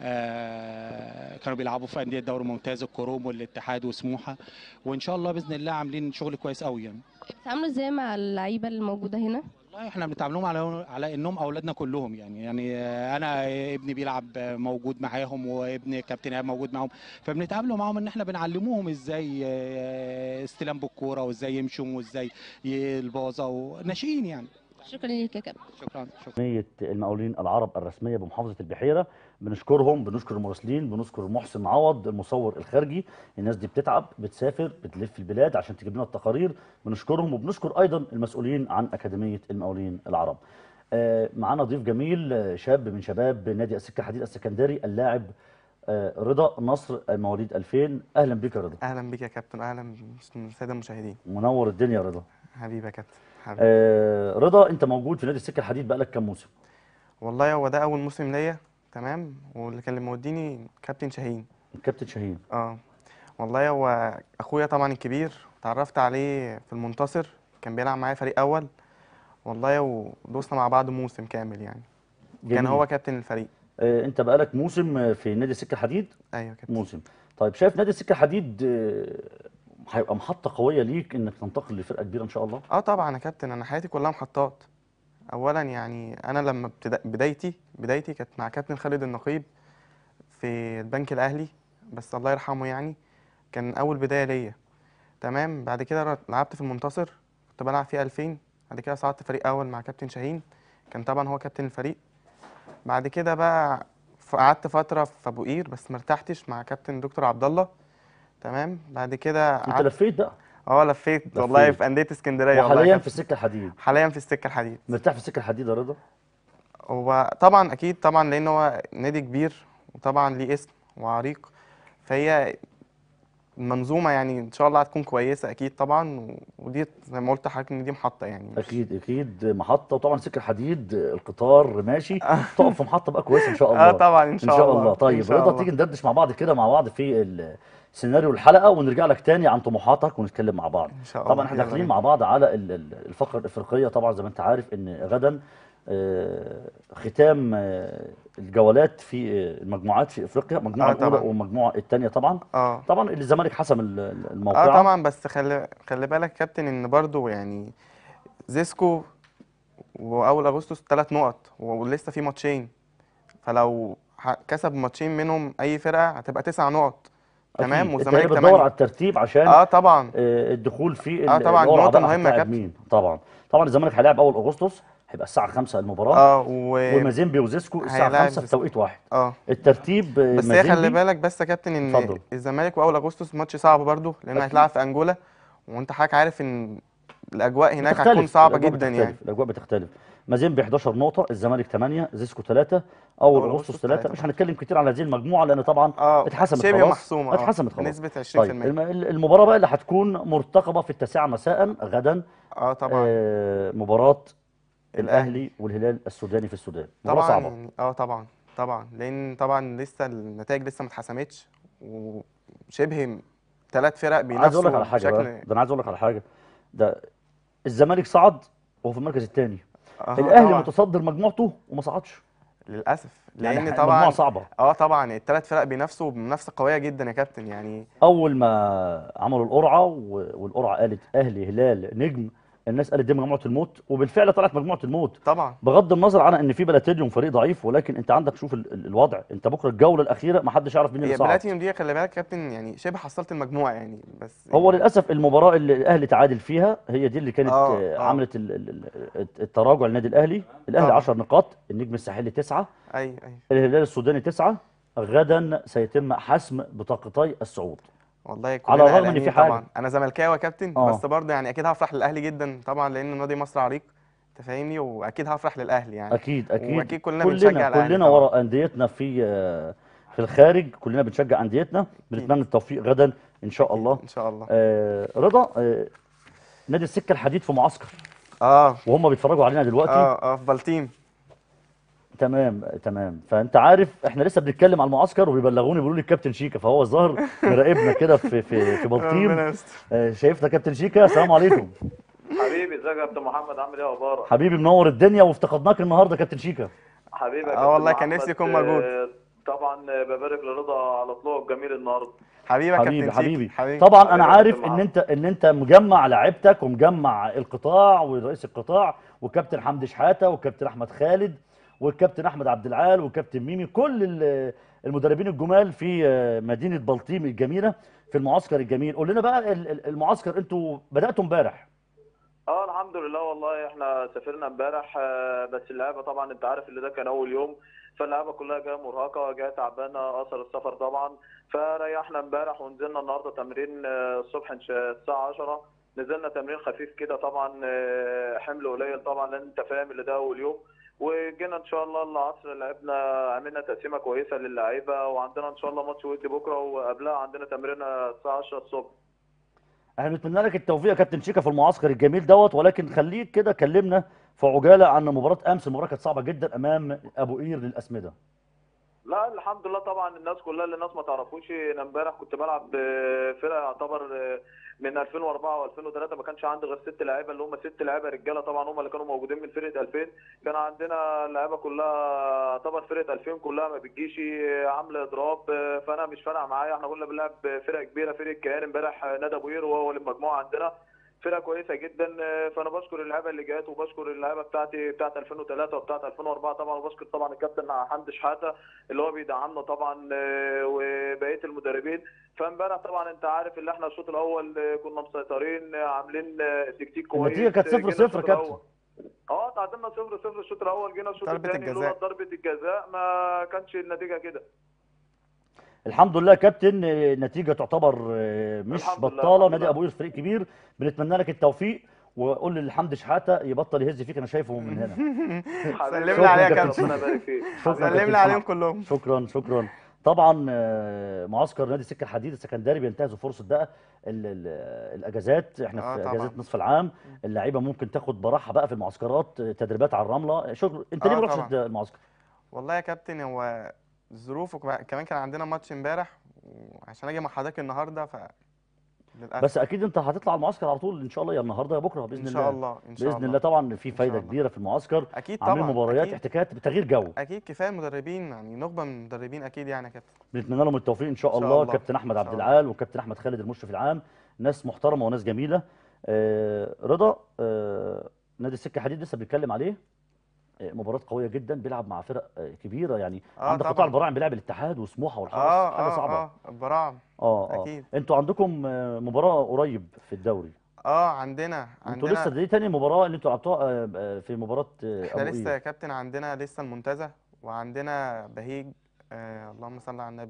[SPEAKER 8] آه، كانوا بيلعبوا في انديه الدوري الممتاز الكروم والاتحاد وسموحه وان شاء الله باذن الله عاملين شغل كويس قوي يعني
[SPEAKER 3] بتتعاملوا ازاي مع اللعيبه الموجوده هنا
[SPEAKER 8] والله احنا بنتعاملهم على على انهم اولادنا كلهم يعني يعني آه، انا ابني بيلعب آه، موجود معاهم وابن كابتن ايهاب موجود معاهم فبنتعاملوا معاهم ان احنا بنعلموهم ازاي آه، استلام بالكوره وازاي يمشوا وازاي الباظه وناشئين يعني
[SPEAKER 3] شكرا ليك يا كابتن
[SPEAKER 8] شكرا شكرا
[SPEAKER 1] أكاديمية المقاولين العرب الرسمية بمحافظة البحيرة بنشكرهم بنشكر المراسلين بنشكر محسن عوض المصور الخارجي الناس دي بتتعب بتسافر بتلف البلاد عشان تجيب لنا التقارير بنشكرهم وبنشكر أيضا المسؤولين عن أكاديمية المقاولين العرب آه، معانا ضيف جميل آه، شاب من شباب نادي السكة الحديد السكندري اللاعب آه، رضا نصر مواليد 2000 أهلا بك يا رضا
[SPEAKER 9] اهلا بك يا كابتن اهلا بالساده المشاهدين
[SPEAKER 1] منور الدنيا يا رضا
[SPEAKER 9] حبيبي يا كابتن حبيبي.
[SPEAKER 1] آه، رضا أنت موجود في نادي السكة الحديد بقالك كام موسم
[SPEAKER 9] والله هو ده اول موسم ليا تمام واللي كان اللي موديني كابتن شاهين
[SPEAKER 1] كابتن شاهين
[SPEAKER 9] اه والله هو اخويا طبعا الكبير اتعرفت عليه في المنتصر كان بيلعب معايا فريق اول والله ودوسنا مع بعض موسم كامل يعني كان
[SPEAKER 1] جميل.
[SPEAKER 9] هو كابتن الفريق
[SPEAKER 1] آه، انت بقالك موسم آه، في نادي السكه الحديد
[SPEAKER 9] ايوه يا كابتن
[SPEAKER 1] موسم طيب شايف نادي السكه الحديد آه، هيبقى محطه قويه ليك انك تنتقل لفرقه كبيره ان شاء الله
[SPEAKER 9] اه طبعا يا كابتن انا حياتي كلها محطات اولا يعني انا لما ابتدا- بدايتي بدايتي كانت مع كابتن خالد النقيب في البنك الاهلي بس الله يرحمه يعني كان اول بدايه ليا تمام بعد كده ر- لعبت في المنتصر كنت بلعب فيه 2000 بعد كده صعدت فريق اول مع كابتن شاهين كان طبعا هو كابتن الفريق بعد كده بقى ف- قعدت فتره في ابو قير بس مرتحتش مع كابتن دكتور عبد الله تمام بعد كده
[SPEAKER 1] انت
[SPEAKER 9] قعدت
[SPEAKER 1] لفيت بقى
[SPEAKER 9] اه لفيت والله
[SPEAKER 1] لفيت.
[SPEAKER 9] في انديه اسكندريه والله يا
[SPEAKER 1] وحاليا
[SPEAKER 9] كابتن.
[SPEAKER 1] في السكه الحديد
[SPEAKER 9] حاليا في السكه الحديد
[SPEAKER 1] مرتاح في السكه الحديد يا رضا
[SPEAKER 9] هو طبعا اكيد طبعا لان هو نادي كبير وطبعا ليه اسم وعريق فهي المنظومه يعني ان شاء الله هتكون كويسه اكيد طبعا و- ودي زي ما قلت لحضرتك ان دي محطه يعني مش-
[SPEAKER 1] اكيد اكيد محطه وطبعا السكه الحديد آه، القطار ماشي تقف في محطه بقى كويسه ان شاء الله
[SPEAKER 9] اه طبعا ان
[SPEAKER 1] ان
[SPEAKER 9] شاء,
[SPEAKER 1] شاء الله
[SPEAKER 9] ان
[SPEAKER 1] طيب
[SPEAKER 9] شاء
[SPEAKER 1] رضا
[SPEAKER 9] الله.
[SPEAKER 1] تيجي ندردش مع بعض كده مع بعض في ال- سيناريو الحلقه ونرجع لك تاني عن طموحاتك ونتكلم مع بعض
[SPEAKER 9] ان شاء الله
[SPEAKER 1] طبعا احنا
[SPEAKER 9] يلا
[SPEAKER 1] داخلين
[SPEAKER 9] بينا.
[SPEAKER 1] مع بعض على ال- ال- الفقره الافريقيه طبعا زي ما انت عارف ان غدا آه، ختام آه، الجولات في آه، المجموعات في افريقيا المجموعه
[SPEAKER 9] آه
[SPEAKER 1] الاولى
[SPEAKER 9] طبعا.
[SPEAKER 1] والمجموعه الثانيه طبعا
[SPEAKER 9] اه
[SPEAKER 1] طبعا اللي الزمالك حسم ال- ال-
[SPEAKER 9] اه
[SPEAKER 1] الموقعه
[SPEAKER 9] طبعا بس خلي خلي بالك كابتن ان برضو يعني زيسكو واول اغسطس ثلاث نقط ولسه في ماتشين فلو ح- كسب ماتشين منهم اي فرقه هتبقى تسع نقط تمام
[SPEAKER 1] أكيد. انت
[SPEAKER 9] والزمالك
[SPEAKER 1] بتدور
[SPEAKER 9] ثمانيه
[SPEAKER 1] على الترتيب عشان
[SPEAKER 9] اه طبعا
[SPEAKER 1] آه، الدخول في
[SPEAKER 9] آه
[SPEAKER 1] ال-
[SPEAKER 9] طبعا،
[SPEAKER 1] القرعة
[SPEAKER 9] نقطة
[SPEAKER 1] بقى
[SPEAKER 9] مهمة يا
[SPEAKER 1] هتلاعب
[SPEAKER 9] كابتن.
[SPEAKER 1] مين طبعا طبعا الزمالك هيلاعب اول اغسطس هيبقى الساعه 5 المباراه
[SPEAKER 9] اه و
[SPEAKER 1] ومازيمبي وزيسكو الساعه
[SPEAKER 9] هيلاعب
[SPEAKER 1] 5 في
[SPEAKER 9] زيسكو.
[SPEAKER 1] توقيت واحد
[SPEAKER 9] اه
[SPEAKER 1] الترتيب آه،
[SPEAKER 9] بس هي خلي
[SPEAKER 1] مازيمبي
[SPEAKER 9] بالك بس يا كابتن ان
[SPEAKER 1] اتفضل.
[SPEAKER 9] الزمالك واول اغسطس ماتش صعب برضو لانه
[SPEAKER 1] أكيد.
[SPEAKER 9] هيتلعب في انجولا وانت حضرتك عارف ان الاجواء هناك
[SPEAKER 1] بتختلف،
[SPEAKER 9] هتكون صعبه
[SPEAKER 1] الأجواء
[SPEAKER 9] جدا
[SPEAKER 1] بتختلف.
[SPEAKER 9] يعني
[SPEAKER 1] الاجواء بتختلف مازيمبي 11 نقطه الزمالك 8 زيسكو 3 اول
[SPEAKER 9] أول
[SPEAKER 1] اغسطس
[SPEAKER 9] أغسطس
[SPEAKER 1] 3
[SPEAKER 9] تلاتة.
[SPEAKER 1] مش هنتكلم كتير على هذه المجموعه لان طبعا
[SPEAKER 9] اه
[SPEAKER 1] اتحسمت
[SPEAKER 9] شبه
[SPEAKER 1] خلاص
[SPEAKER 9] محسومه اه
[SPEAKER 1] اتحسمت خلاص
[SPEAKER 9] بنسبه 20%
[SPEAKER 1] طيب الم- المباراه بقى اللي هتكون مرتقبه في التاسعه مساء غدا
[SPEAKER 9] اه طبعا
[SPEAKER 1] آه مباراه
[SPEAKER 9] الأهلي.
[SPEAKER 1] الاهلي والهلال السوداني في السودان مباراه
[SPEAKER 9] طبعا
[SPEAKER 1] صعبه
[SPEAKER 9] يعني اه طبعا طبعا لان طبعا لسه النتائج لسه ما اتحسمتش وشبه ثلاث فرق بينافسوا
[SPEAKER 1] عايز اقول لك على حاجه بقى
[SPEAKER 9] بشكل
[SPEAKER 1] ده انا عايز اقول لك على حاجه ده الزمالك صعد وهو في المركز الثاني
[SPEAKER 9] اه
[SPEAKER 1] الاهلي
[SPEAKER 9] طبعا
[SPEAKER 1] متصدر مجموعته وما صعدش
[SPEAKER 9] للاسف
[SPEAKER 1] يعني
[SPEAKER 9] لان
[SPEAKER 1] المجموعه
[SPEAKER 9] طبعا
[SPEAKER 1] صعبه
[SPEAKER 9] اه طبعا الثلاث فرق بينافسوا بمنافسه قويه جدا يا كابتن يعني
[SPEAKER 1] اول ما عملوا القرعه و- والقرعه قالت اهلي هلال نجم الناس قالت دي مجموعه الموت وبالفعل طلعت مجموعه الموت
[SPEAKER 9] طبعا
[SPEAKER 1] بغض النظر عن ان في بلاتينيوم فريق ضعيف ولكن انت عندك شوف ال- ال- الوضع انت بكره الجوله الاخيره ما حدش يعرف مين اللي
[SPEAKER 9] هي
[SPEAKER 1] صعد
[SPEAKER 9] بلاتينيوم دي خلي بالك يا كابتن يعني شبه حصلت المجموعه يعني بس
[SPEAKER 1] هو للاسف المباراه اللي الاهلي تعادل فيها هي دي اللي كانت
[SPEAKER 9] آه،
[SPEAKER 1] آه،
[SPEAKER 9] آه.
[SPEAKER 1] عملت ال- ال- ال- التراجع للنادي الاهلي الاهلي
[SPEAKER 9] طبعا.
[SPEAKER 1] 10 نقاط النجم الساحلي 9
[SPEAKER 9] ايوه ايوه
[SPEAKER 1] الهلال السوداني 9 غدا سيتم حسم بطاقتي الصعود
[SPEAKER 9] والله كلنا
[SPEAKER 1] على الرغم إن
[SPEAKER 9] قلقانين
[SPEAKER 1] في حاجة.
[SPEAKER 9] طبعا انا زملكاوي يا كابتن
[SPEAKER 1] آه.
[SPEAKER 9] بس برضه يعني اكيد هفرح للاهلي جدا طبعا لان نادي مصر عريق انت فاهمني واكيد هفرح للاهلي يعني
[SPEAKER 1] اكيد اكيد
[SPEAKER 9] واكيد كلنا بنشجع
[SPEAKER 1] كلنا
[SPEAKER 9] الاهلي
[SPEAKER 1] كلنا
[SPEAKER 9] طبعا.
[SPEAKER 1] ورا انديتنا في آه، في الخارج كلنا بنشجع انديتنا بنتمنى التوفيق غدا ان شاء الله
[SPEAKER 9] ان شاء الله
[SPEAKER 1] آه، رضا آه، نادي السكه الحديد في معسكر
[SPEAKER 9] اه
[SPEAKER 1] وهم بيتفرجوا علينا دلوقتي
[SPEAKER 9] اه اه في بلطيم
[SPEAKER 1] تمام تمام فانت عارف احنا لسه بنتكلم على المعسكر وبيبلغوني بيقولوا لي الكابتن شيكا فهو الظاهر مراقبنا كده في في في بلطيم
[SPEAKER 9] ربنا يستر
[SPEAKER 1] آه، شايفنا كابتن شيكا السلام عليكم
[SPEAKER 10] حبيبي ازيك يا كابتن محمد عامل ايه اخبارك؟
[SPEAKER 1] حبيبي منور الدنيا وافتقدناك النهارده كابتن شيكا
[SPEAKER 10] حبيبي يا
[SPEAKER 9] آه
[SPEAKER 10] كابتن
[SPEAKER 9] والله كان
[SPEAKER 10] محمد،
[SPEAKER 9] نفسي يكون موجود.
[SPEAKER 10] آه، طبعا آه، ببارك لرضا على طلوعه الجميل النهارده
[SPEAKER 9] حبيبي يا
[SPEAKER 1] حبيبي
[SPEAKER 9] كابتن
[SPEAKER 1] حبيبي
[SPEAKER 9] شيكي حبيبي
[SPEAKER 1] طبعا انا
[SPEAKER 10] حبيبي يا
[SPEAKER 1] عارف
[SPEAKER 10] كابتن
[SPEAKER 1] ان
[SPEAKER 10] محمد.
[SPEAKER 1] انت ان انت مجمع لعيبتك ومجمع القطاع ورئيس القطاع والكابتن حمدي شحاته والكابتن احمد خالد والكابتن احمد عبد العال والكابتن ميمي كل ال- المدربين الجمال في آه، مدينه بلطيم الجميله في المعسكر الجميل قول لنا بقى ال- ال- المعسكر انتوا بداتوا امبارح
[SPEAKER 10] اه الحمد لله والله احنا سافرنا امبارح آه، بس اللعيبه طبعا انت عارف اللي ده كان اول يوم فاللعيبه كلها جايه مرهقه جايه تعبانه اثر السفر طبعا فريحنا امبارح ونزلنا النهارده تمرين آه، الصبح إن شاء- الساعه 10 نزلنا تمرين خفيف كده طبعا آه، حمل قليل طبعا لان انت فاهم اللي ده اول يوم وجينا ان شاء الله العصر لعبنا عملنا تقسيمه كويسه للعيبه وعندنا ان شاء الله ماتش ودي بكره وقبلها عندنا تمرين الساعه 10 الصبح
[SPEAKER 1] احنا بنتمنى لك التوفيق يا كابتن شيكا في المعسكر الجميل دوت ولكن خليك كده كلمنا في عجاله عن مباراه امس المباراه كانت صعبه جدا امام ابو قير للاسمده
[SPEAKER 10] لا الحمد لله طبعا الناس كلها اللي الناس ما تعرفوش انا امبارح كنت بلعب فرقه يعتبر من 2004 و2003 ما كانش عندي غير ست لعيبه اللي هم ست لعيبه رجاله طبعا هم اللي كانوا موجودين من فرقه 2000 كان عندنا اللعيبه كلها يعتبر فرقه 2000 كلها ما بتجيش عامله اضراب فانا مش فارقه معايا احنا كنا بنلعب فرقه كبيره فرقه كيان امبارح نادي ابو قير وهو المجموعه عندنا فرقه كويسه جدا فانا بشكر اللعيبه اللي جات وبشكر اللعيبه بتاعتي بتاعت 2003 وبتاعت 2004 طبعا وبشكر طبعا الكابتن حمدي شحاته اللي هو بيدعمنا طبعا وبقيه المدربين فامبارح طبعا انت عارف اللي احنا الشوط الاول كنا مسيطرين عاملين تكتيك كويس
[SPEAKER 1] النتيجه كانت 0
[SPEAKER 10] جينا
[SPEAKER 1] 0
[SPEAKER 10] الشوط
[SPEAKER 1] كابتن
[SPEAKER 10] الأول. اه تعادلنا 0 0 الشوط الاول جينا الشوط
[SPEAKER 9] ضربة
[SPEAKER 10] الثاني لولا
[SPEAKER 9] الجزاء.
[SPEAKER 10] ضربه الجزاء ما كانش النتيجه كده
[SPEAKER 1] الحمد لله يا كابتن آه، النتيجه تعتبر آه، مش
[SPEAKER 10] الحمد لله،
[SPEAKER 1] بطاله
[SPEAKER 10] الحمد
[SPEAKER 1] نادي
[SPEAKER 10] لله.
[SPEAKER 1] ابو قير فريق كبير بنتمنى لك التوفيق وقول لحمدي شحاته يبطل يهز فيك انا شايفه من هنا
[SPEAKER 10] حبيبي
[SPEAKER 9] سلمنا عليه يا
[SPEAKER 1] شكراً
[SPEAKER 9] كابتن
[SPEAKER 10] ربنا يبارك فيك
[SPEAKER 1] شكراً كابتن
[SPEAKER 9] سلمنا عليهم
[SPEAKER 1] سمع.
[SPEAKER 9] كلهم
[SPEAKER 1] شكرا شكرا طبعا آه، معسكر نادي السكه الحديد السكندري بينتهزوا فرصه بقى ال- ال- الاجازات احنا
[SPEAKER 9] آه
[SPEAKER 1] في
[SPEAKER 9] طبعاً.
[SPEAKER 1] اجازه نصف العام اللعيبه ممكن تاخد براحه بقى في المعسكرات آه، تدريبات على الرمله شغل انت ليه
[SPEAKER 9] آه
[SPEAKER 1] ما رحتش
[SPEAKER 9] طبعاً.
[SPEAKER 1] المعسكر
[SPEAKER 9] والله يا كابتن هو الظروف وكما- كمان كان عندنا ماتش امبارح وعشان اجي مع حضرتك النهارده ف للاسف
[SPEAKER 1] بس اكيد انت هتطلع المعسكر على طول ان شاء الله يا النهارده يا بكره باذن
[SPEAKER 9] ان
[SPEAKER 1] الله
[SPEAKER 9] شاء الله ان شاء
[SPEAKER 1] باذن
[SPEAKER 9] الله
[SPEAKER 1] الله طبعا في
[SPEAKER 9] إن
[SPEAKER 1] فايده
[SPEAKER 9] شاء الله.
[SPEAKER 1] كبيره في المعسكر
[SPEAKER 9] اكيد
[SPEAKER 1] عاملين
[SPEAKER 9] طبعا
[SPEAKER 1] مباريات
[SPEAKER 9] أكيد.
[SPEAKER 1] احتكاكات بتغيير جو
[SPEAKER 9] اكيد كفايه مدربين يعني نخبه من المدربين اكيد يعني يا كابتن
[SPEAKER 1] بنتمنى لهم التوفيق ان شاء
[SPEAKER 9] إن شاء
[SPEAKER 1] الله
[SPEAKER 9] الله.
[SPEAKER 1] كابتن احمد
[SPEAKER 9] إن
[SPEAKER 1] عبد
[SPEAKER 9] شاء الله.
[SPEAKER 1] العال وكابتن احمد خالد المشرف العام ناس محترمه وناس جميله آه رضا آه نادي السكه حديد لسه بنتكلم عليه آه مباراه قويه جدا بيلعب مع فرق آه كبيره يعني
[SPEAKER 9] آه
[SPEAKER 1] عندك قطاع
[SPEAKER 9] طبعاً.
[SPEAKER 1] البراعم بيلعب الاتحاد وسموحه والحرس
[SPEAKER 9] اه
[SPEAKER 1] حاجه
[SPEAKER 9] اه
[SPEAKER 1] صعبه
[SPEAKER 9] اه البراعم
[SPEAKER 1] اه اه
[SPEAKER 9] أكيد.
[SPEAKER 1] انتوا عندكم آه مباراه قريب في الدوري
[SPEAKER 9] اه عندنا
[SPEAKER 1] انتوا
[SPEAKER 9] عندنا
[SPEAKER 1] لسه دي تاني مباراه اللي انتوا لعبتوها آه آه، في مباراه آه
[SPEAKER 9] احنا
[SPEAKER 1] ابو
[SPEAKER 9] لسه يا
[SPEAKER 1] قير
[SPEAKER 9] كابتن عندنا لسه المنتزه وعندنا بهيج آه اللهم صل على النبي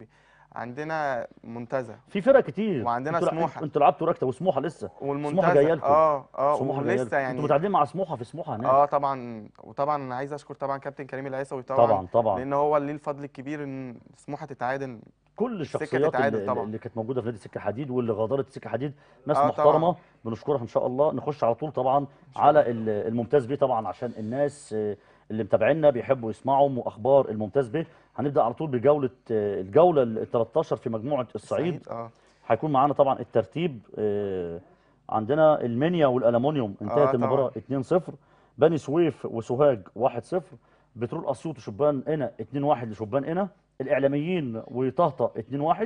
[SPEAKER 9] عندنا منتزه
[SPEAKER 1] في فرق كتير
[SPEAKER 9] وعندنا
[SPEAKER 1] انتوا-
[SPEAKER 9] سموحة.
[SPEAKER 1] انتوا لعبتوا ركته وسموحه لسه سموحه
[SPEAKER 9] والمنتزه
[SPEAKER 1] جايه لكم
[SPEAKER 9] اه اه
[SPEAKER 1] سموحه جايه لكم
[SPEAKER 9] ولسه يعني
[SPEAKER 1] انتوا متعادلين مع سموحه في سموحه هناك
[SPEAKER 9] اه طبعا وطبعا انا عايز اشكر طبعا كابتن كريم العيسوي طبعا
[SPEAKER 1] طبعا طبعا
[SPEAKER 9] لان هو اللي ليه الفضل الكبير ان سموحه تتعادل
[SPEAKER 1] كل
[SPEAKER 9] السكة
[SPEAKER 1] الشخصيات
[SPEAKER 9] تتعادل
[SPEAKER 1] اللي,
[SPEAKER 9] طبعا.
[SPEAKER 1] اللي كانت موجوده في نادي سكه حديد واللي غادرت سكه حديد ناس
[SPEAKER 9] آه
[SPEAKER 1] محترمه
[SPEAKER 9] طبعا.
[SPEAKER 1] بنشكرها ان شاء الله نخش على طول طبعا
[SPEAKER 9] شاء
[SPEAKER 1] على ال- الممتاز بيه طبعا عشان الناس آه، اللي متابعينا بيحبوا يسمعوا اخبار الممتاز بيه هنبدا على طول بجوله آه، الجوله ال 13 في مجموعه الصعيد
[SPEAKER 9] اه
[SPEAKER 1] هيكون معانا طبعا الترتيب آه، عندنا المنيا والالومنيوم انتهت
[SPEAKER 9] آه
[SPEAKER 1] المباراه 2-0 بني سويف وسوهاج 1-0 بترول اسيوط وشبان قنا 2-1 لشبان قنا الاعلاميين وطهطا 2-1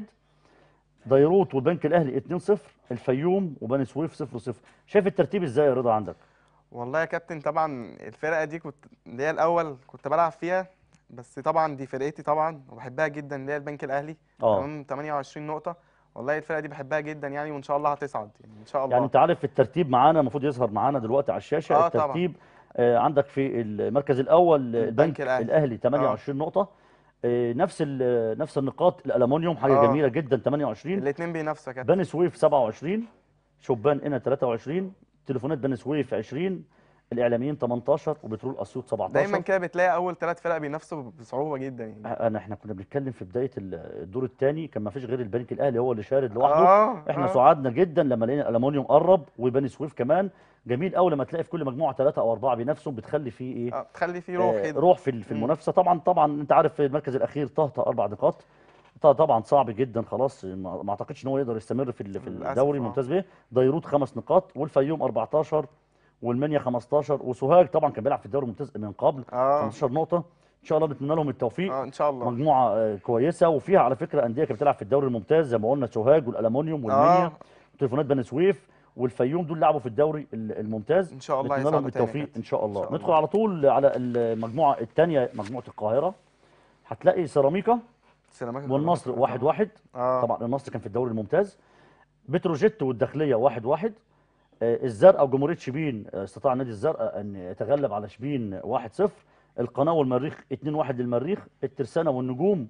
[SPEAKER 1] ديروت والبنك الاهلي 2-0 الفيوم وبني سويف 0-0 شايف الترتيب ازاي يا رضا عندك
[SPEAKER 9] والله يا كابتن طبعا الفرقه دي كنت اللي هي الاول كنت بلعب فيها بس طبعا دي فرقتي طبعا وبحبها جدا اللي هي البنك الاهلي
[SPEAKER 1] اه
[SPEAKER 9] تمام 28 نقطه والله الفرقه دي بحبها جدا يعني وان شاء الله هتصعد يعني ان شاء الله
[SPEAKER 1] يعني انت عارف الترتيب معانا المفروض يظهر معانا دلوقتي على الشاشه
[SPEAKER 9] آه طبعا.
[SPEAKER 1] الترتيب آه عندك في المركز الاول آه، البنك
[SPEAKER 9] الأهلي.
[SPEAKER 1] الاهلي 28 نقطه آه، نفس ال- نفس النقاط الالومنيوم حاجه
[SPEAKER 9] آه.
[SPEAKER 1] جميله جدا 28
[SPEAKER 9] الاثنين بينافسوا يا كابتن
[SPEAKER 1] بني سويف 27 شبان قنا 23 تليفونات بني سويف 20 الاعلاميين 18 وبترول اسيوط 17
[SPEAKER 9] دايما كده بتلاقي اول ثلاث فرق بينافسوا بصعوبه جدا يعني
[SPEAKER 1] انا احنا كنا بنتكلم في بدايه ال- الدور الثاني كان ما فيش غير البنك الاهلي هو اللي شارد لوحده
[SPEAKER 9] اه
[SPEAKER 1] احنا
[SPEAKER 9] آه.
[SPEAKER 1] سعدنا جدا لما لقينا الالومنيوم قرب وبني سويف كمان جميل قوي لما تلاقي في كل مجموعه ثلاثه او اربعه بينافسوا بتخلي فيه ايه
[SPEAKER 9] اه تخلي فيه روح
[SPEAKER 1] آه،
[SPEAKER 9] كده
[SPEAKER 1] روح في ال- في
[SPEAKER 9] مم.
[SPEAKER 1] المنافسه طبعا طبعا انت عارف في المركز الاخير طهطا اربع نقاط ط- طبعا صعب جدا خلاص ما ما اعتقدش ان هو يقدر يستمر في ال- في
[SPEAKER 9] للأسف،
[SPEAKER 1] الدوري
[SPEAKER 9] آه.
[SPEAKER 1] الممتاز به ديروت خمس نقاط والفيوم 14 والمنيا 15 وسوهاج طبعا كان بيلعب في الدوري الممتاز من قبل
[SPEAKER 9] اه
[SPEAKER 1] 15 نقطه ان شاء الله نتمنى لهم التوفيق
[SPEAKER 9] اه ان شاء الله
[SPEAKER 1] مجموعه آه، كويسه وفيها على فكره انديه كانت بتلعب في الدوري الممتاز زي ما قلنا سوهاج والالومنيوم والمنيا
[SPEAKER 9] اه
[SPEAKER 1] تليفونات بني سويف والفيوم دول لعبوا في الدوري ال- الممتاز
[SPEAKER 9] ان شاء الله
[SPEAKER 1] نتمنى لهم
[SPEAKER 9] يصعدوا تاني يا
[SPEAKER 1] التوفيق
[SPEAKER 9] كابتن.
[SPEAKER 1] ان شاء الله
[SPEAKER 9] إن شاء
[SPEAKER 1] ندخل
[SPEAKER 9] الله.
[SPEAKER 1] على طول على المجموعه الثانيه مجموعه القاهره هتلاقي سيراميكا
[SPEAKER 9] سلامات
[SPEAKER 1] والنصر واحد واحد
[SPEAKER 9] اه
[SPEAKER 1] طبعا النصر كان في الدوري الممتاز بتروجيت والداخليه واحد واحد آه، الزرقاء وجمهوريه شبين آه، استطاع النادي الزرقاء ان يتغلب على شبين 1-0 القناه والمريخ 2-1 للمريخ الترسانه والنجوم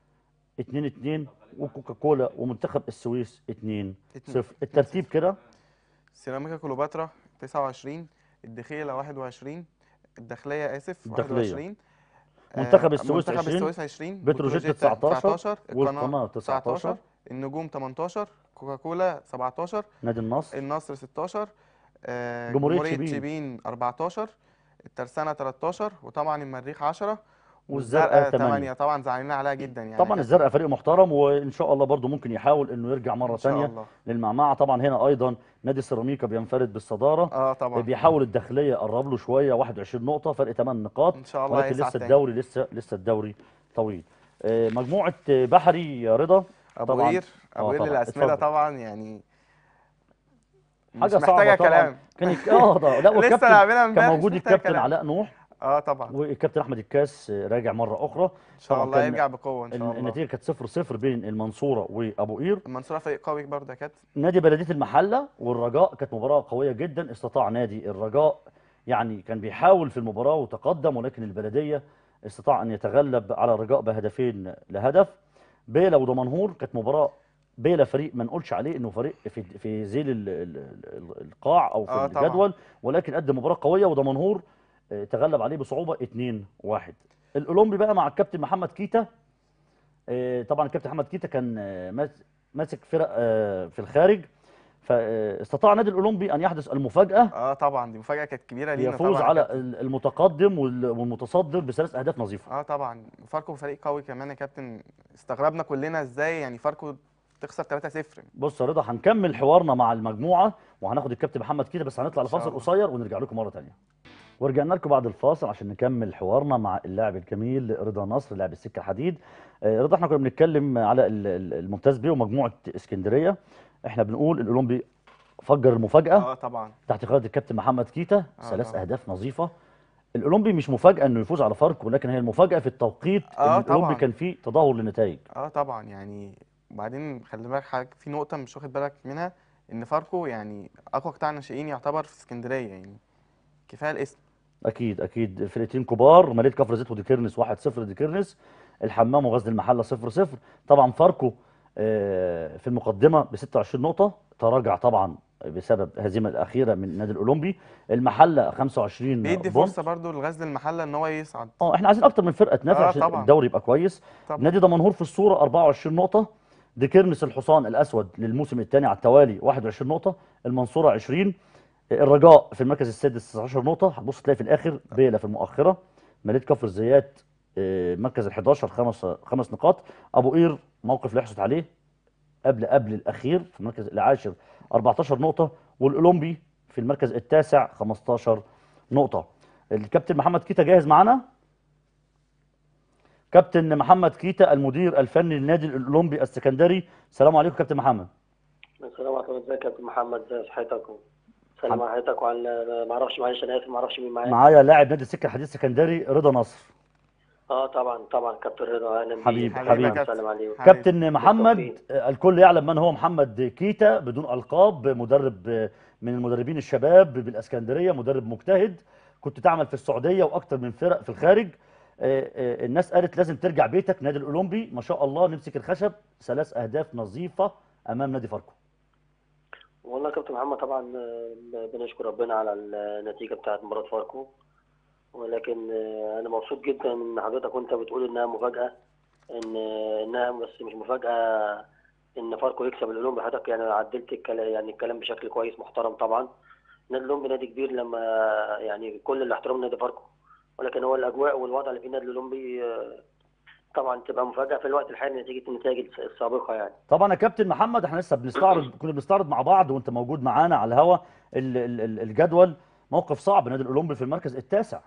[SPEAKER 1] 2-2 وكوكاكولا ومنتخب السويس 2-0 الترتيب كده
[SPEAKER 9] سيراميكا كليوباترا 29 الدخيلة 21 الداخلية آسف
[SPEAKER 1] الداخلية.
[SPEAKER 9] 21 آه،
[SPEAKER 1] منتخب السويس
[SPEAKER 9] منتخب
[SPEAKER 1] 20
[SPEAKER 9] السويس 20
[SPEAKER 1] بتروجيت 19 والقناة 19
[SPEAKER 9] النجوم 18 كوكاكولا 17
[SPEAKER 1] نادي النصر
[SPEAKER 9] النصر 16 آه،
[SPEAKER 1] جمهورية
[SPEAKER 9] جمهورية
[SPEAKER 1] شبين.
[SPEAKER 9] شبين 14 الترسانة 13 وطبعا المريخ 10
[SPEAKER 1] والزرقاء 8
[SPEAKER 9] 8 طبعا زعلانين عليها جدا يعني
[SPEAKER 1] طبعا الزرقاء فريق محترم وان شاء الله برضو ممكن يحاول انه يرجع مره
[SPEAKER 9] ان شاء
[SPEAKER 1] ثانيه
[SPEAKER 9] الله
[SPEAKER 1] للمعمعه طبعا هنا ايضا نادي سيراميكا بينفرد بالصداره
[SPEAKER 9] اه طبعا
[SPEAKER 1] بيحاول الداخليه يقرب له شويه 21 نقطه فرق 8 نقاط
[SPEAKER 9] ان شاء الله
[SPEAKER 1] ولكن
[SPEAKER 9] هيصعد
[SPEAKER 1] لسه
[SPEAKER 9] تاني.
[SPEAKER 1] الدوري لسه لسه الدوري طويل آه، مجموعه آه، بحري يا رضا
[SPEAKER 9] ابو
[SPEAKER 1] طبعاً.
[SPEAKER 9] قير ابو
[SPEAKER 1] آه،
[SPEAKER 9] قير
[SPEAKER 1] طبعاً.
[SPEAKER 9] للاسمده
[SPEAKER 1] اتفضل.
[SPEAKER 9] طبعا يعني مش
[SPEAKER 1] حاجه صعبه
[SPEAKER 9] محتاجه
[SPEAKER 1] طبعا
[SPEAKER 9] كلام
[SPEAKER 1] كان يك- اه ده لا
[SPEAKER 9] لسه
[SPEAKER 1] والكابتن
[SPEAKER 9] لاعبينها
[SPEAKER 1] كان
[SPEAKER 9] امبارح مش
[SPEAKER 1] موجود
[SPEAKER 9] محتاجة
[SPEAKER 1] الكابتن
[SPEAKER 9] كلام.
[SPEAKER 1] علاء نوح
[SPEAKER 9] اه طبعا
[SPEAKER 1] والكابتن احمد الكاس آه، راجع مره اخرى
[SPEAKER 9] ان شاء
[SPEAKER 1] طبعاً
[SPEAKER 9] الله
[SPEAKER 1] كان
[SPEAKER 9] يرجع بقوه ان شاء
[SPEAKER 1] ال-
[SPEAKER 9] الله
[SPEAKER 1] النتيجه كانت 0 0 بين المنصوره وابو قير
[SPEAKER 9] المنصوره فريق قوي برضه يا كابتن
[SPEAKER 1] نادي بلديه المحله والرجاء كانت مباراه قويه جدا استطاع نادي الرجاء يعني كان بيحاول في المباراه وتقدم ولكن البلديه استطاع ان يتغلب على الرجاء بهدفين لهدف بيلا ودمنهور كانت مباراه بيلا فريق ما نقولش عليه انه فريق في في ذيل ال- ال- ال- القاع او في
[SPEAKER 9] آه طبعاً.
[SPEAKER 1] الجدول ولكن قدم مباراه قويه ودمنهور آه، تغلب عليه بصعوبه 2-1 الاولمبي بقى مع الكابتن محمد كيتا آه، طبعا الكابتن محمد كيتا كان آه، ماس- ماسك فرق آه، في الخارج فاستطاع النادي الاولمبي ان يحدث المفاجاه
[SPEAKER 9] اه طبعا دي مفاجاه كانت كبيره لينا
[SPEAKER 1] يفوز
[SPEAKER 9] طبعا يا
[SPEAKER 1] على
[SPEAKER 9] كابتن.
[SPEAKER 1] ال- المتقدم وال- والمتصدر بثلاث اهداف نظيفه
[SPEAKER 9] اه طبعا فاركو فريق قوي كمان يا كابتن استغربنا كلنا ازاي يعني فاركو تخسر 3-0
[SPEAKER 1] بص يا رضا هنكمل حوارنا مع المجموعه وهناخد الكابتن محمد كيتا بس هنطلع
[SPEAKER 9] إن شاء
[SPEAKER 1] لفاصل
[SPEAKER 9] الله.
[SPEAKER 1] قصير ونرجع لكم مره ثانيه ورجعنا لكم بعد الفاصل عشان نكمل حوارنا مع اللاعب الجميل رضا نصر لاعب السكه الحديد آه، رضا احنا كنا بنتكلم على ال- ال- الممتاز بيه ومجموعه اسكندريه احنا بنقول الاولمبي فجر المفاجاه
[SPEAKER 9] اه طبعا
[SPEAKER 1] تحت قياده الكابتن محمد كيتا
[SPEAKER 9] آه
[SPEAKER 1] ثلاث
[SPEAKER 9] طبعا.
[SPEAKER 1] اهداف نظيفه الاولمبي مش مفاجاه انه يفوز على فاركو ولكن هي المفاجاه في التوقيت
[SPEAKER 9] آه
[SPEAKER 1] ان الاولمبي
[SPEAKER 9] طبعاً.
[SPEAKER 1] كان فيه تدهور للنتائج
[SPEAKER 9] اه طبعا يعني وبعدين خلي بالك حاجه في نقطه مش واخد بالك منها ان فاركو يعني اقوى قطاع ناشئين يعتبر في اسكندريه يعني كفايه الاسم
[SPEAKER 1] اكيد اكيد فرقتين كبار مدينه كفر زيت وديكيرنس 1-0 ديكيرنس الحمام وغزل المحله 0-0 طبعا فاركو آه، في المقدمه ب 26 نقطه تراجع طبعا بسبب الهزيمه الاخيره من النادي الاولمبي المحله 25
[SPEAKER 9] بيدي
[SPEAKER 1] بونت.
[SPEAKER 9] فرصه برضو لغزل المحله ان هو يصعد
[SPEAKER 1] اه احنا عايزين اكتر من فرقه تنافس
[SPEAKER 9] آه،
[SPEAKER 1] عشان
[SPEAKER 9] طبعاً.
[SPEAKER 1] الدوري يبقى كويس
[SPEAKER 9] طبعا
[SPEAKER 1] نادي دمنهور في الصوره 24 نقطه ديكيرنس الحصان الاسود للموسم الثاني على التوالي 21 نقطه المنصوره 20 الرجاء في المركز السادس 19 نقطه هتبص تلاقي في الاخر بيلا في المؤخره مدينه كفر الزيات آه، مركز ال 11 خمس خمس نقاط ابو قير موقف لا يحسد عليه قبل قبل الاخير في المركز العاشر 14 نقطه والاولمبي في المركز التاسع 15 نقطه الكابتن محمد كيتا جاهز معانا كابتن محمد كيتا المدير الفني للنادي الاولمبي السكندري السلام عليكم كابتن محمد
[SPEAKER 11] السلام عليكم ازيك يا كابتن محمد ازي صحتك سلام على حضرتك وعلى ما اعرفش معلش انا اسف ما اعرفش مين معايا
[SPEAKER 1] معايا لاعب نادي السكه الحديد السكندري رضا نصر
[SPEAKER 11] اه طبعا طبعا كابتن رضا اهلا بيك
[SPEAKER 1] حبيبي،
[SPEAKER 9] حبيبي يا
[SPEAKER 1] حبيبي.
[SPEAKER 9] كابتن.
[SPEAKER 11] سلام عليكم
[SPEAKER 9] حبيبي.
[SPEAKER 1] كابتن محمد
[SPEAKER 11] بالتوفيق.
[SPEAKER 1] آه، الكل يعلم من هو محمد كيتا بدون القاب مدرب آه، من المدربين الشباب بالاسكندريه مدرب مجتهد كنت تعمل في السعوديه واكتر من فرق في الخارج آه، آه، الناس قالت لازم ترجع بيتك نادي الاولمبي ما شاء الله نمسك الخشب ثلاث اهداف نظيفه امام نادي فاركو
[SPEAKER 11] والله يا كابتن محمد طبعا آه، بنشكر ربنا على النتيجه بتاعت مباراه فاركو ولكن آه، انا مبسوط جدا ان حضرتك وانت بتقول انها مفاجاه ان آه، انها بس مش مفاجاه ان فاركو يكسب الاولمبي حضرتك يعني عدلت الكلام يعني الكلام بشكل كويس محترم طبعا نادي الاولمبي نادي كبير لما يعني كل الاحترام نادي فاركو ولكن هو الاجواء والوضع اللي في النادي الاولمبي آه، طبعا تبقى مفاجاه في الوقت الحالي نتيجه النتائج السابقه يعني
[SPEAKER 1] طبعا يا كابتن محمد احنا لسه بنستعرض كنا بنستعرض مع بعض وانت موجود معانا على الهوا ال- ال- ال- الجدول موقف صعب نادي الاولمبي في المركز التاسع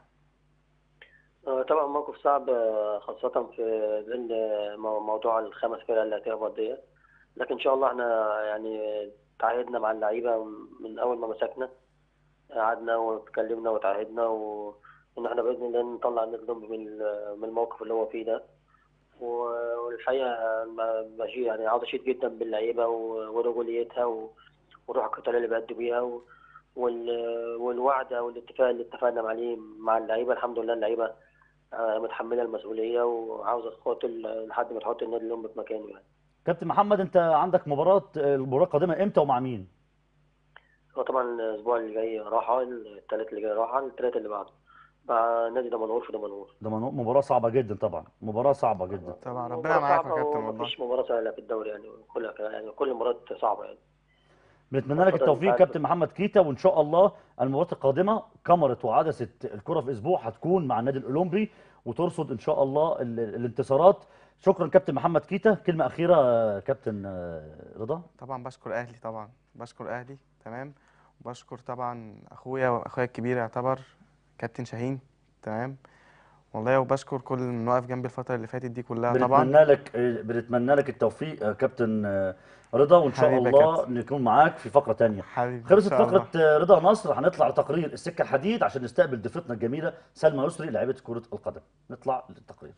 [SPEAKER 11] آه، طبعا موقف صعب آه، خاصة في ظل مو- موضوع الخمس فرق اللي هتهبط ديت لكن إن شاء الله إحنا يعني تعهدنا مع اللعيبة من أول ما مسكنا قعدنا واتكلمنا وتعهدنا وإن إحنا بإذن الله نطلع النادي الأولمبي من ال- من الموقف اللي هو فيه ده و- والحقيقة ما- ماشي يعني عاوز أشيد جدا باللعيبة و- ورجوليتها و- والروح القتالية اللي بيأدوا بيها و- وال- والوعد أو الاتفاق اللي اتفقنا عليه مع اللعيبة الحمد لله اللعيبة آه، متحمله المسؤوليه وعاوزه تقاتل لحد ما تحط النادي الأولمبي في مكانه يعني
[SPEAKER 1] كابتن محمد انت عندك مباراه المباراه القادمه امتى ومع مين
[SPEAKER 11] هو طبعا الاسبوع اللي جاي راحه الثلاث اللي جاي راحه الثلاث اللي بعده مع نادي دمنهور في دمنهور
[SPEAKER 1] ده منو- مباراه صعبه جدا طبعا مباراه صعبه جدا
[SPEAKER 9] طبعا
[SPEAKER 11] مباراة
[SPEAKER 9] ربنا معاك يا
[SPEAKER 11] صعبة
[SPEAKER 9] كابتن والله
[SPEAKER 11] ومفيش مباراة سهلة في الدوري يعني كل يعني كل المباريات صعبة يعني
[SPEAKER 1] بنتمنى لك
[SPEAKER 11] اتفضل،
[SPEAKER 1] التوفيق
[SPEAKER 11] معاك.
[SPEAKER 1] كابتن محمد كيتا وان شاء الله المباراه القادمه كاميرا وعدسه الكره في اسبوع هتكون مع النادي الاولمبي وترصد ان شاء الله ال- الانتصارات شكرا كابتن محمد كيتا كلمه اخيره آه، كابتن آه، رضا
[SPEAKER 9] طبعا بشكر اهلي طبعا بشكر اهلي تمام وبشكر طبعا اخويا واخويا الكبير يعتبر كابتن شاهين تمام والله وبشكر كل من واقف جنبي الفتره اللي فاتت دي كلها طبعا
[SPEAKER 1] بنتمنى لك آه، بنتمنى لك التوفيق آه، كابتن آه، رضا وان شاء
[SPEAKER 9] حبيبي يا
[SPEAKER 1] الله
[SPEAKER 9] كابتن.
[SPEAKER 1] نكون معاك في فقره تانية
[SPEAKER 9] حبيبي إن
[SPEAKER 1] خلصت
[SPEAKER 9] شاء الله.
[SPEAKER 1] فقره آه، رضا نصر هنطلع لتقرير السكه الحديد عشان نستقبل ضيفتنا الجميله سلمى يسري لاعبه كره القدم نطلع للتقرير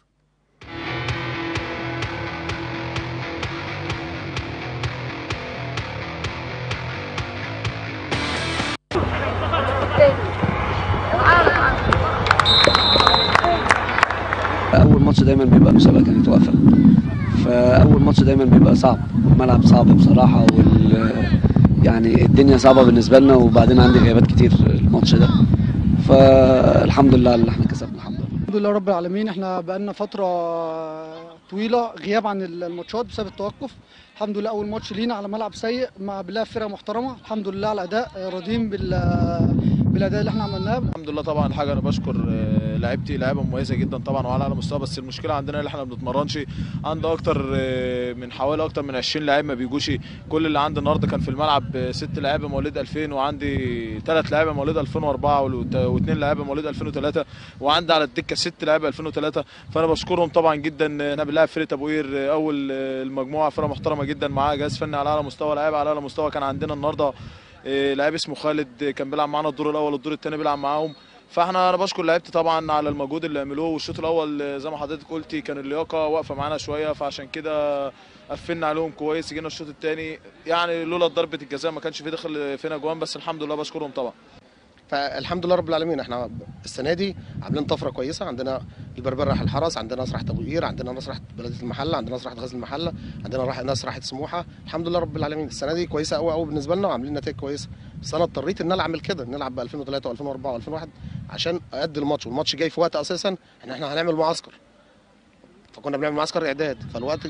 [SPEAKER 12] اول ماتش دايما بيبقى مسابقه كانت واقفه فاول ماتش دايما بيبقى صعب الملعب صعب بصراحه وال يعني الدنيا صعبه بالنسبه لنا وبعدين عندي غيابات كتير الماتش ده فالحمد لله اللي احنا كسبنا الحمد لله
[SPEAKER 13] الحمد لله رب العالمين احنا بقالنا فترة طويلة غياب عن الماتشات بسبب التوقف الحمد لله أول ماتش لينا على ملعب سيء مع بنلعب فرقة محترمة الحمد لله على الأداء راضيين بال بالأداء اللي احنا عملناه
[SPEAKER 14] الحمد لله طبعا حاجه انا بشكر آه، لعيبتي لعيبه مميزه جدا طبعا وعلى اعلى مستوى بس المشكله عندنا اللي احنا ما بنتمرنش عند اكتر آه، من حوالي اكتر من 20 لعيب ما بيجوش كل اللي عندي النهارده كان في الملعب آه، ست لعيبه مواليد 2000 وعندي ثلاث لعيبه مواليد 2004 وت- واثنين لعيبه مواليد 2003 وعندي على الدكه ست لعيبه 2003 فانا بشكرهم طبعا جدا احنا بنلعب فرقه ابو قير آه، اول آه، المجموعه فرقه محترمه جدا معاها جهاز فني على اعلى مستوى لعيبه على اعلى مستوى كان عندنا النهارده إيه، لعيب اسمه خالد آه، كان بيلعب معانا الدور الاول والدور الثاني بيلعب معاهم فاحنا انا بشكر لعيبتي طبعا على المجهود اللي عملوه والشوط الاول آه، زي ما حضرتك قلتي كان اللياقه واقفه معانا شويه فعشان كده قفلنا عليهم كويس جينا الشوط الثاني يعني لولا ضربه الجزاء ما كانش في دخل فينا جوان بس الحمد لله بشكرهم طبعا
[SPEAKER 15] فالحمد لله رب العالمين احنا السنه دي عاملين طفره كويسه عندنا البربر راح الحرس عندنا ناس راحت ابو قير عندنا ناس راحت بلديه المحله عندنا ناس راحت غزل المحله عندنا راح ناس راحت سموحه الحمد لله رب العالمين السنه دي كويسه قوي قوي بالنسبه لنا وعاملين نتائج كويسه بس انا اضطريت ان انا اعمل كده نلعب ب 2003 و2004 و2001 عشان ادي الماتش والماتش جاي في وقت اساسا ان احنا هنعمل معسكر فكنا بنعمل معسكر اعداد فالوقت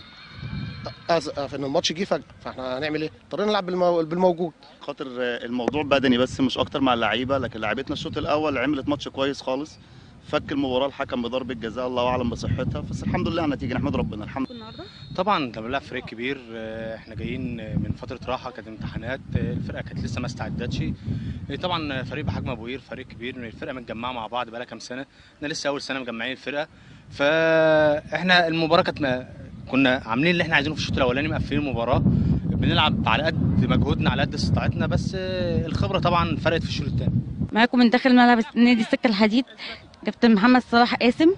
[SPEAKER 15] اسف ان الماتش جه فجاه فاحنا هنعمل ايه؟ اضطرينا نلعب بالمو- بالموجود
[SPEAKER 16] خاطر الموضوع بدني بس مش اكتر مع اللعيبه لكن لعيبتنا الشوط الاول عملت ماتش كويس خالص فك المباراه الحكم بضربه جزاء الله اعلم بصحتها بس الحمد لله على النتيجه نحمد ربنا الحمد
[SPEAKER 8] طبعا لما بنلعب فريق كبير آه، احنا جايين من فتره راحه كانت امتحانات آه، الفرقه كانت لسه ما استعدتش آه، طبعا فريق بحجم ابو قير فريق كبير الفرقه متجمعه مع بعض بقالها كام سنه احنا لسه اول سنه مجمعين الفرقه فاحنا المباراه كانت ما- كنا عاملين اللي احنا عايزينه في الشوط الاولاني مقفلين المباراه بنلعب على قد مجهودنا على قد استطاعتنا بس آه، الخبره طبعا فرقت في الشوط الثاني
[SPEAKER 17] معاكم من داخل ملعب نادي السكة الحديد كابتن محمد صلاح قاسم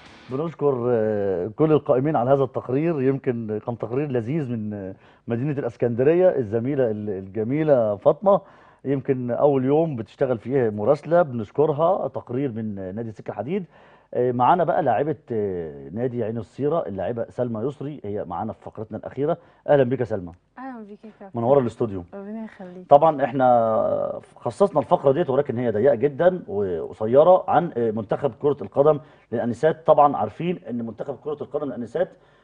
[SPEAKER 1] بنشكر آه، كل القائمين على هذا التقرير يمكن كان تقرير لذيذ من آه، مدينة الإسكندرية الزميلة ال- الجميلة فاطمة يمكن أول يوم بتشتغل فيه مراسلة بنشكرها تقرير من آه، نادي سكة الحديد آه، معانا بقى لاعبة آه، نادي عين الصيرة اللاعبة سلمى يسري هي معانا في فقرتنا الأخيرة أهلا بك يا سلمى
[SPEAKER 18] اهلا بيك يا كابتن
[SPEAKER 1] منورة الاستوديو
[SPEAKER 18] ربنا يخليك
[SPEAKER 1] طبعا احنا خصصنا الفقره ديت ولكن هي ضيقه جدا وقصيره عن منتخب كره القدم للانسات طبعا عارفين ان منتخب كره القدم للانسات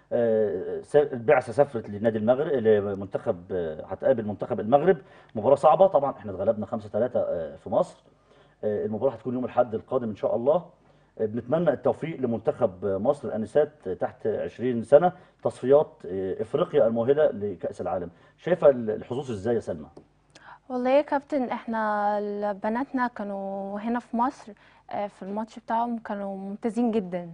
[SPEAKER 1] آه، س- البعثه سافرت لنادي المغرب لمنتخب آه، هتقابل منتخب المغرب مباراه صعبه طبعا احنا اتغلبنا 5 3 في مصر آه، المباراه هتكون يوم الاحد القادم ان شاء الله آه، بنتمنى التوفيق لمنتخب مصر الانسات تحت 20 سنه تصفيات آه، افريقيا المؤهله لكاس العالم شايفه الحظوظ ازاي يا سلمى
[SPEAKER 18] والله يا كابتن احنا ال- بناتنا كانوا هنا في مصر آه، في الماتش بتاعهم كانوا ممتازين جدا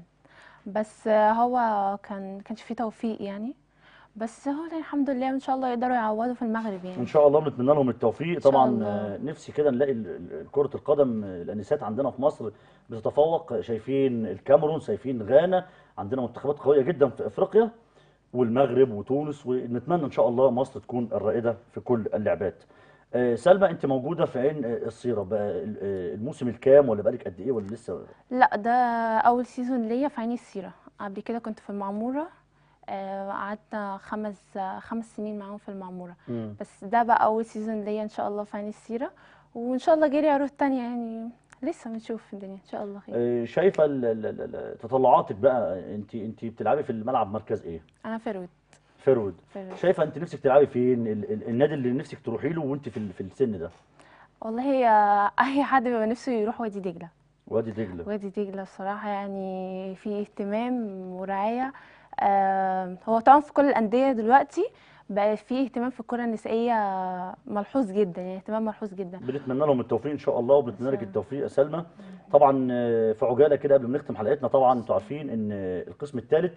[SPEAKER 18] بس آه، هو كان كانش فيه توفيق يعني بس هو الحمد لله ان شاء الله يقدروا يعوضوا في المغرب يعني
[SPEAKER 1] ان شاء الله بنتمنى لهم التوفيق
[SPEAKER 18] شاء
[SPEAKER 1] طبعا
[SPEAKER 18] الله.
[SPEAKER 1] آه، نفسي كده نلاقي ال- ال- كرة القدم آه، الانسات عندنا في مصر بتتفوق شايفين الكاميرون شايفين غانا عندنا منتخبات قوية جدا في افريقيا والمغرب وتونس ونتمنى ان شاء الله مصر تكون الرائدة في كل اللعبات آه، سلمى انت موجودة في عين آه، الصيرة بقى ال- آه، الموسم الكام ولا بقالك قد ايه ولا لسه
[SPEAKER 18] لا ده اول سيزون ليا في عين السيرة قبل كده كنت في المعمورة آه، قعدت خمس خمس سنين معاهم في المعمورة
[SPEAKER 1] مم.
[SPEAKER 18] بس ده بقى اول سيزون ليا ان شاء الله في عين السيرة وان شاء الله جالي عروض تانية يعني لسه بنشوف الدنيا ان شاء الله خير
[SPEAKER 1] آه، شايفة ال- ال- ال- ال- تطلعاتك بقى انت انت بتلعبي في الملعب مركز ايه
[SPEAKER 18] انا فرود
[SPEAKER 1] فيرود
[SPEAKER 18] فرود.
[SPEAKER 1] شايفه انت نفسك تلعبي فين ال- ال- النادي اللي نفسك تروحي له وانت في ال- في السن ده
[SPEAKER 18] والله آه، اي حد بيبقى نفسه يروح وادي دجلة
[SPEAKER 1] وادي دجله
[SPEAKER 18] وادي دجلة الصراحة يعني في اهتمام ورعاية آه، هو طبعا في كل الأندية دلوقتي بقى في اهتمام في الكرة النسائية ملحوظ جدا يعني اهتمام ملحوظ جدا
[SPEAKER 1] بنتمنى لهم التوفيق ان شاء الله وبنتمنى لك التوفيق يا سلمى طبعا آه، في عجاله كده قبل ما نختم حلقتنا طبعا انتوا عارفين ان آه، القسم الثالث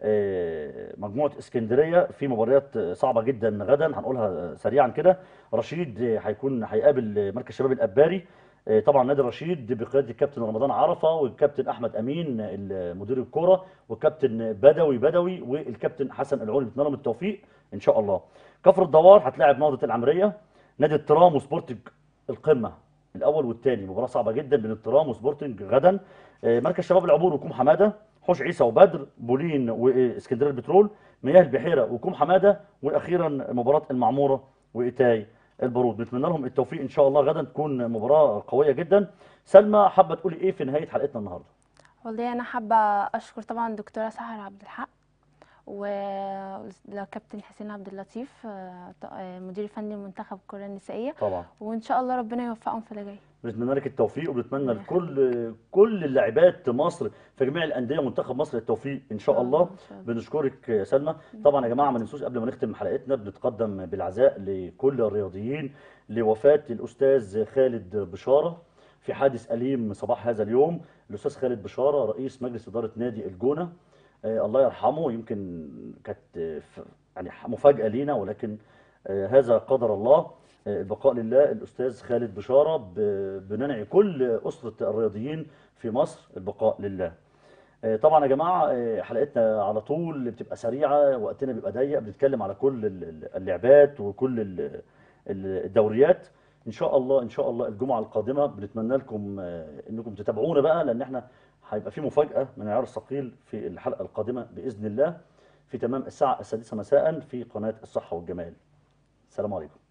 [SPEAKER 1] مجموعه اسكندريه في مباريات آه، صعبه جدا غدا هنقولها آه، سريعا كده رشيد آه، هيكون هيقابل آه، مركز شباب الاباري آه، طبعا نادي رشيد بقياده الكابتن رمضان عرفه والكابتن احمد امين آه، مدير الكوره والكابتن بدوي بدوي والكابتن حسن العوني بنتمنى لهم التوفيق ان شاء الله كفر الدوار هتلاعب نهضه العمريه نادي الترام وسبورتنج القمه الاول والثاني مباراه صعبه جدا بين الترام وسبورتنج غدا آه، مركز شباب العبور وكوم حماده حوش عيسى وبدر بولين واسكندريه البترول مياه البحيره وكوم حماده واخيرا مباراه المعموره وايتاي البارود بنتمنى لهم التوفيق ان شاء الله غدا تكون مباراه قويه جدا سلمى حابه تقولي ايه في نهايه حلقتنا النهارده
[SPEAKER 18] والله أنا حابة أشكر طبعا الدكتورة سحر عبد الحق والكابتن حسين عبد اللطيف آه، ط- آه، مدير فني منتخب الكرة النسائية
[SPEAKER 1] طبعا
[SPEAKER 18] وإن شاء الله ربنا يوفقهم في اللي جاي
[SPEAKER 1] بنتمنى لك التوفيق وبنتمنى لكل كل اللاعبات مصر في جميع الانديه منتخب مصر التوفيق ان شاء الله بنشكرك يا سلمى طبعا يا جماعه ما ننسوش قبل ما نختم حلقتنا بنتقدم بالعزاء لكل الرياضيين لوفاه الاستاذ خالد بشاره في حادث أليم صباح هذا اليوم الأستاذ خالد بشارة رئيس مجلس إدارة نادي الجونة آه الله يرحمه يمكن كانت آه، ف- يعني مفاجأة لينا ولكن آه هذا قدر الله آه البقاء لله الأستاذ خالد بشارة ب- بننعي كل أسرة الرياضيين في مصر البقاء لله آه، طبعا يا جماعه آه، حلقتنا على طول بتبقى سريعه وقتنا بيبقى ضيق بنتكلم على كل ال- ال- اللعبات وكل ال- ال- الدوريات ان شاء الله ان شاء الله الجمعه القادمه بنتمنى لكم آه، انكم تتابعونا بقى لان احنا هيبقى في مفاجاه من عيار الثقيل في الحلقه القادمه باذن الله في تمام الساعه السادسه مساء في قناه الصحه والجمال السلام عليكم